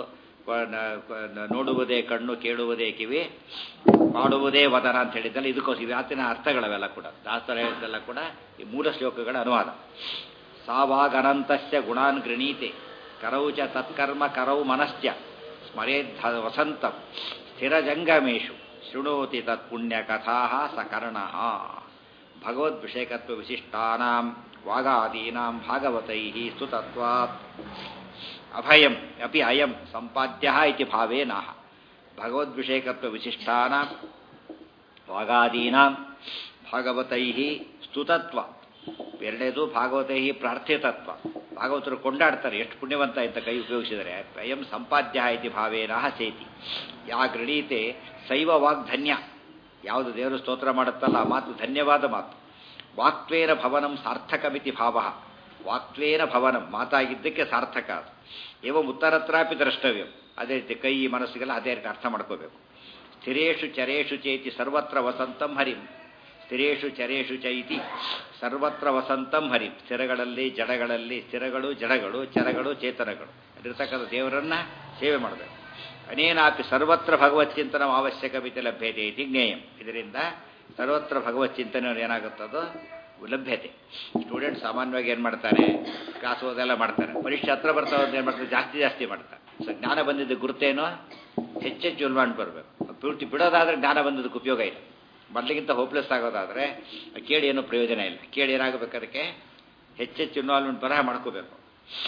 ವ- ನ- ನ- ನೋಡುವುದೇ ಕಣ್ಣು ಕೇಳುವುದೇ ಕಿವಿ ಮಾಡುವುದೇ ವದನ ಅಂತ ಹೇಳಿದ್ದಲ್ಲ ಇದಕ್ಕೋಸ್ಕರ ಇವಾತಿನ ಅರ್ಥಗಳವೆಲ್ಲ ಕೂಡ ದಾಸರ ಹೇಳಿದ್ದೆಲ್ಲ ಕೂಡ ಈ ಮೂಲ ಶ್ಲೋಕಗಳ ಅನುವಾದ ಸಾವಾಗನಂತಸ್ಯ ಗುಣಾನ್ ಗೃಣೀತೆ ಕರೌ ಚ ತತ್ಕರ್ಮ ಕರೌ ಮನಶ್ಚ ಸ್ಮರೇದ್ಧ ವಸಂತಂ ಸ್ಥಿರಜಂಗಮೇಶು ಶೃಣೋತಿ ತತ್ಪುಣ್ಯ ಕಥಾ ಸಕರ್ಣ ಭಗವದ್ವಿಷಯಕತ್ವ ವಿಶಿಷ್ಟಾನಾಂ ವಾಗಾದೀನಾಂ ಭಾಗವತೈ ಸ್ತುತತ್ವಾತ್ ಅಭಯಂ ಅಪಿ ಅಯಂ ಸಂಪಾದ್ಯ ಇತಿ ಭಾವೇನಃ ಭಗವದ್ವಿಷಯಕತ್ವ ವಿಶಿಷ್ಟಾನಾಂ ವಾಗಾದೀನಾಂ ಭಾಗವತೈ ಸ್ತುತತ್ವ ಎರಡನೇದು ಭಾಗವತೈ ಪ್ರಾರ್ಥಿತತ್ವ ಭಾಗವತರು ಕೊಂಡಾಡ್ತಾರೆ ಎಷ್ಟು ಪುಣ್ಯವಂತ ಅಂತ ಕೈ ಉಪಯೋಗಿಸಿದರೆ ಅಯಂ ಸಂಪಾದ್ಯ ಇತಿ ಭಾವೇನಃ ಸೇತಿ ಯಾ ಗೃಣೀತೆ ಶೈವ ವಾಗ್ಧನ್ಯ ಯಾವುದು ದೇವರು ಸ್ತೋತ್ರ ಮಾಡುತ್ತಲ್ಲ ಆ ಮಾತು ಧನ್ಯವಾದ ಮಾತು ವಾಕ್ವೇನ ಭವನಂ ಸಾರ್ಥಕಮಿತಿ ಭಾವ ವಾಕ್ವೇನ ಭವನಂ ಮಾತಾಗಿದ್ದಕ್ಕೆ ಸಾರ್ಥಕ ಅದು ಏವಂ ಉತ್ತರತ್ರಾಪಿ ದ್ರಷ್ಟವ್ಯಂ ಅದೇ ರೀತಿ ಕೈ ಮನಸ್ಸಿಗೆಲ್ಲ ಅದೇ ರೀತಿ ಅರ್ಥ ಮಾಡ್ಕೋಬೇಕು ಸ್ಥಿರೇಶು ಚರೇಶು ಚೇತಿ ಸರ್ವತ್ರ ವಸಂತಂ ಹರಿಂ ಸ್ಥಿರೇಶು ಚರೇಶು ಚೈತಿ ಸರ್ವತ್ರ ವಸಂತಂ ಹರಿಂ ಸ್ಥಿರಗಳಲ್ಲಿ ಜಡಗಳಲ್ಲಿ ಸ್ಥಿರಗಳು ಜಡಗಳು ಚರಗಳು ಚೇತನಗಳು ಅಲ್ಲಿರ್ತಕ್ಕಂಥ ದೇವರನ್ನ ಸೇವೆ ಮಾಡಬೇಕು ಅನೇನಾಪಿ ಸರ್ವತ್ರ ಭಗವತ್ ಚಿಂತನ ಅವಶ್ಯಕವಿತೆ ಲಭ್ಯತೆ ಇತಿ ಜ್ಞೇಯಂ ಇದರಿಂದ ಸರ್ವತ್ರ ಭಗವತ್ ಚಿಂತನೆ ಏನಾಗುತ್ತದೋ ಲಭ್ಯತೆ ಸ್ಟೂಡೆಂಟ್ ಸಾಮಾನ್ಯವಾಗಿ ಏನು ಮಾಡ್ತಾರೆ ಕ್ಲಾಸ್ ಓದೆಲ್ಲ ಮಾಡ್ತಾರೆ ಪರೀಕ್ಷೆ ಹತ್ರ ಬರ್ತಾ ಹೋದ್ರೆ ಏನು ಮಾಡ್ತಾರೆ ಜಾಸ್ತಿ ಜಾಸ್ತಿ ಮಾಡ್ತಾರೆ ಸೊ ಜ್ಞಾನ ಬಂದಿದ್ದ ಗುರುತೇನೋ ಹೆಚ್ಚೆಚ್ಚು ಉಲ್ಮಾಂಡ್ ಬರಬೇಕು ಪೂರ್ತಿ ಬಿಡೋದಾದ್ರೆ ಜ್ಞಾನ ಬಂದಿದ್ದಕ್ಕೆ ಉಪಯೋಗ ಇಲ್ಲ ಮೊದಲಿಗಿಂತ ಹೋಪ್ಲೆಸ್ ಆಗೋದಾದರೆ ಕೇಳಿ ಏನೂ ಪ್ರಯೋಜನ ಇಲ್ಲ ಕೇಳಿ ಏನಾಗಬೇಕು ಅದಕ್ಕೆ ಹೆಚ್ಚೆಚ್ಚು ಇನ್ವಾಲ್ವ್ಮೆಂಟ್ ಬರಹ ಮಾಡ್ಕೋಬೇಕು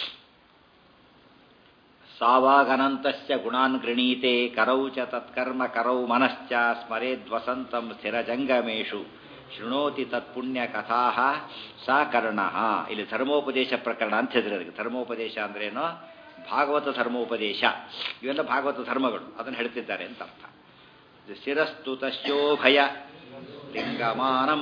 ಸಾವಾಗನಂತಸ್ಯ ಗುಣಾನ್ ಗೃಣೀತೆ ಕರೌ ಚ ತತ್ಕರ್ಮ ಕರೌ ಮನಶ್ಚ ಸ್ಮರೇದ್ವಸಂತಂ ಸ್ಥಿರಜಂಗಮೇಶು ಶೃಣೋತಿ ತತ್ಪುಣ್ಯ ಕಥಾ ಸಾ ಕರ್ಣ ಇಲ್ಲಿ ಧರ್ಮೋಪದೇಶ ಪ್ರಕರಣ ಅಂತ ಹೇಳಿದ್ರೆ ಅದಕ್ಕೆ ಧರ್ಮೋಪದೇಶ ಅಂದ್ರೇನು ಭಾಗವತ ಧರ್ಮೋಪದೇಶ ಇವೆಲ್ಲ ಭಾಗವತ ಧರ್ಮಗಳು ಅದನ್ನು ಹೇಳ್ತಿದ್ದಾರೆ ಅಂತ ಅರ್ಥ ಶಿರಸ್ತು ತಸ್ಯೋಭಯ ಲಿಂಗಮಾನಂ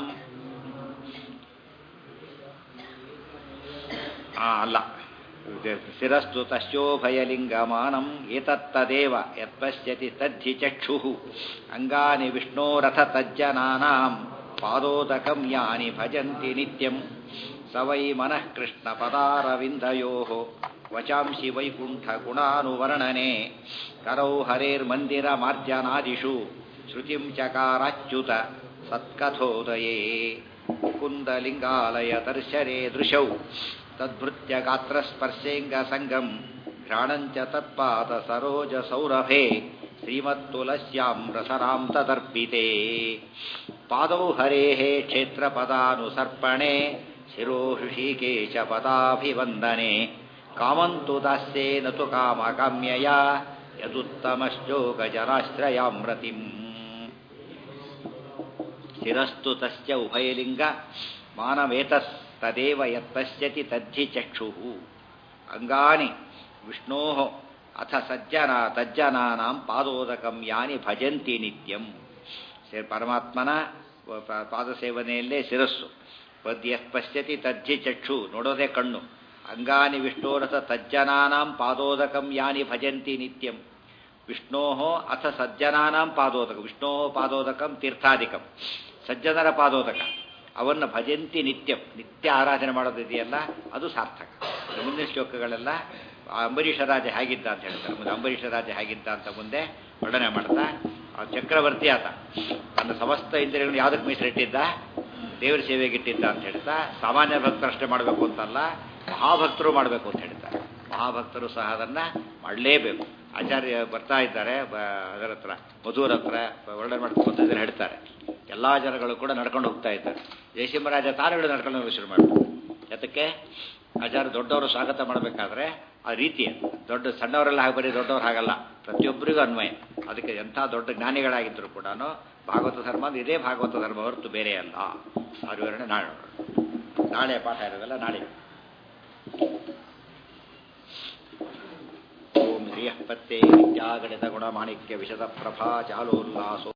ಆ ಅಲ್ಲ ಶಿರಸ್ತು ತಸ್ಯೋಭಯಲಿಂಗಮಾನಂ ಏತತ್ತದೇವ ಯತ್ಪಶ್ಯತಿ ತದ್ಧಿ ಚಕ್ಷು ಅಂಗಾನಿ ವಿಷ್ಣೋರಥ ತಜ್ಜನಾನಾಂ ಪಾದೋದಕಂ ಯಾನಿ ಭಜಂತಿ ನಿತ್ಯಂ ಸ ವೈ ಮನಃ ಕೃಷ್ಣ ಪದಾರವಿಂದಯೋ ವಚಾಂಸಿ ವೈಕುಂಠ ಗುಣಾನುವರ್ಣನೆ ಕರೌ ಹರೇರ್ಮಂದಿರ ಮಾರ್ಜನಾದಿಷು ಶ್ರುತಿಂ ಚಕಾರಾಚ್ಯುತ ಸತ್ಕಥೋದಯೇ ಮುಕುಂದಲಿಂಗಾಲಯ ದರ್ಶನೆ ದೃಶೌ ತದ್ಭೃತ್ಯ ಗಾತ್ರಸ್ಪರ್ಶೇಂಗ ಸಂಗಂ ಘ್ರಾಣಂಚ ತತ್ಪಾದ ಸರೋಜ ಸೌರಭೆ ಶ್ರೀಮತ್ತುಲಸ್ಯಾಂ ರಸರಾಂ ತದರ್ಪಿತೆ ಪಾದೌ ಹರೇಃ ಕ್ಷೇತ್ರಪದಾನುಸರ್ಪಣೆ ಶಿರೋ ಹೃಷಿಕೇಶ ಪದಾಭಿವಂದನೆ ಕಾಮಂತು ದಾಸ್ಯೇನ ತು ಕಾಮಕಾಮ್ಯಯ ಯದುತ್ತಮಶ್ಚೋಕಜರಾಶ್ರಯಾಮೃತಿಂ ಶಿರಸ್ತು ತಸ್ಯ ಉಭಯಲಿಂಗ ಮಾನವೇತಸ್ ತದೇವ ಯತ್ಪಶ್ಯತಿ ತದ್ಧಿ ಚಕ್ಷು ಅಂಗಾನಿ ವಿಷ್ಣೋ ಅಥ ಸಜ್ಜನ ತಜ್ಜನಾನಾಂ ಪಾದೋದಕಂ ಯಾನಿ ಭಜಂತಿ ನಿತ್ಯಂ ಪರಮಾತ್ಮನ ಪಾದಸೇವನೆಯಲ್ಲೇ ಶಿರಸ್ಸು ಪದ್ಯ ಪಶ್ಯತಿ ತಜ್ಜಿ ಚಕ್ಷು ನೋಡೋದೇ ಕಣ್ಣು ಅಂಗಾನಿ ವಿಷ್ಣೋರಥ ತಜ್ಜನಾನಾಂ ಪಾದೋದಕಂ ಯಾನಿ ಭಜಂತಿ ನಿತ್ಯಂ ವಿಷ್ಣೋ ಅಥ ಸಜ್ಜನಾನಾಂ ಪಾದೋದಕ ವಿಷ್ಣೋ ಪಾದೋದಕಂ ತೀರ್ಥಾಧಿಕಂ ಸಜ್ಜನರ ಪಾದೋದಕ ಅವನ್ನು ಭಜಂತಿ ನಿತ್ಯಂ ನಿತ್ಯ ಆರಾಧನೆ ಮಾಡೋದಿದೆಯಲ್ಲ ಅದು ಸಾರ್ಥಕ ಮುಂದಿನ ಶ್ಲೋಕಗಳೆಲ್ಲ ಅಂಬರೀಷ ರಾಜ ಹೇಗಿದ್ದ ಅಂತ ಹೇಳ್ತಾರೆ ಮುಂದೆ ಅಂಬರೀಷ ರಾಜ ಹೇಗಿದ್ದ ಅಂತ ಮುಂದೆ ವರ್ಣನೆ ಮಾಡ್ತಾ ಆ ಚಕ್ರವರ್ತಿ ಆತ ತನ್ನ ಸಮಸ್ತ ಇಂದ್ರಿಯಗಳನ್ನು ಯಾವುದಕ್ಕೆ ಮೀಸಲಿಟ್ಟಿದ್ದ ದೇವರ ಸೇವೆಗೆ ಇಟ್ಟಿದ್ದ ಅಂತ ಹೇಳ್ತಾ ಸಾಮಾನ್ಯ ಭಕ್ತರಷ್ಟೇ ಮಾಡಬೇಕು ಅಂತಲ್ಲ ಮಹಾಭಕ್ತರು ಮಾಡಬೇಕು ಅಂತ ಹೇಳ್ತಾರೆ ಮಹಾಭಕ್ತರು ಸಹ ಅದನ್ನು ಮಾಡಲೇಬೇಕು ಆಚಾರ್ಯ ಬರ್ತಾ ಇದ್ದಾರೆ ಅದರ ಹತ್ರ ಮಧುರ ಹತ್ರ ವರ್ಣನೆ ಮಾಡ್ಕೊಂಡು ಇದನ್ನು ಹೇಳ್ತಾರೆ ಎಲ್ಲ ಜನಗಳು ಕೂಡ ನಡ್ಕೊಂಡು ಹೋಗ್ತಾ ಇದ್ದಾರೆ ಜಯಸಿಂಹರಾಜ ತಾನುಗಳು ನಡ್ಕೊಂಡು ಹೋಗಿ ಶುರು ಮಾಡ್ತಾರೆ ಅದಕ್ಕೆ ಆಚಾರ್ಯ ದೊಡ್ಡವರು ಸ್ವಾಗತ ಮಾಡಬೇಕಾದ್ರೆ ಆ ರೀತಿ ದೊಡ್ಡ ಸಣ್ಣವರೆಲ್ಲ ಹಾಗೆ ಬರೀ ದೊಡ್ಡವ್ರು ಹಾಗಲ್ಲ ಪ್ರತಿಯೊಬ್ಬರಿಗೂ ಅನ್ವಯ ಅದಕ್ಕೆ ಎಂಥ ದೊಡ್ಡ ಜ್ಞಾನಿಗಳಾಗಿದ್ದರೂ ಕೂಡ ಭಾಗವತ ಧರ್ಮ ಅಂದ್ರೆ ಇದೇ ಭಾಗವತ ಧರ್ಮ ಹೊರತು ಬೇರೆ ಅಲ್ಲ ಆ ವಿವರಣೆ ನಾಳೆ ನೋಡೋಣ ನಾಳೆ ಪಾಠ ಇರೋದಲ್ಲ ನಾಳೆ ಓಂ ಶ್ರೀಯಃ ಪತ್ತೆ ವಿದ್ಯಾಗಣಿತ ಗುಣಮಾಣಿಕ್ಯ ವಿಶದ ಪ್ರಭಾ ಚಾಲೋಲ್ಲಾಸೋ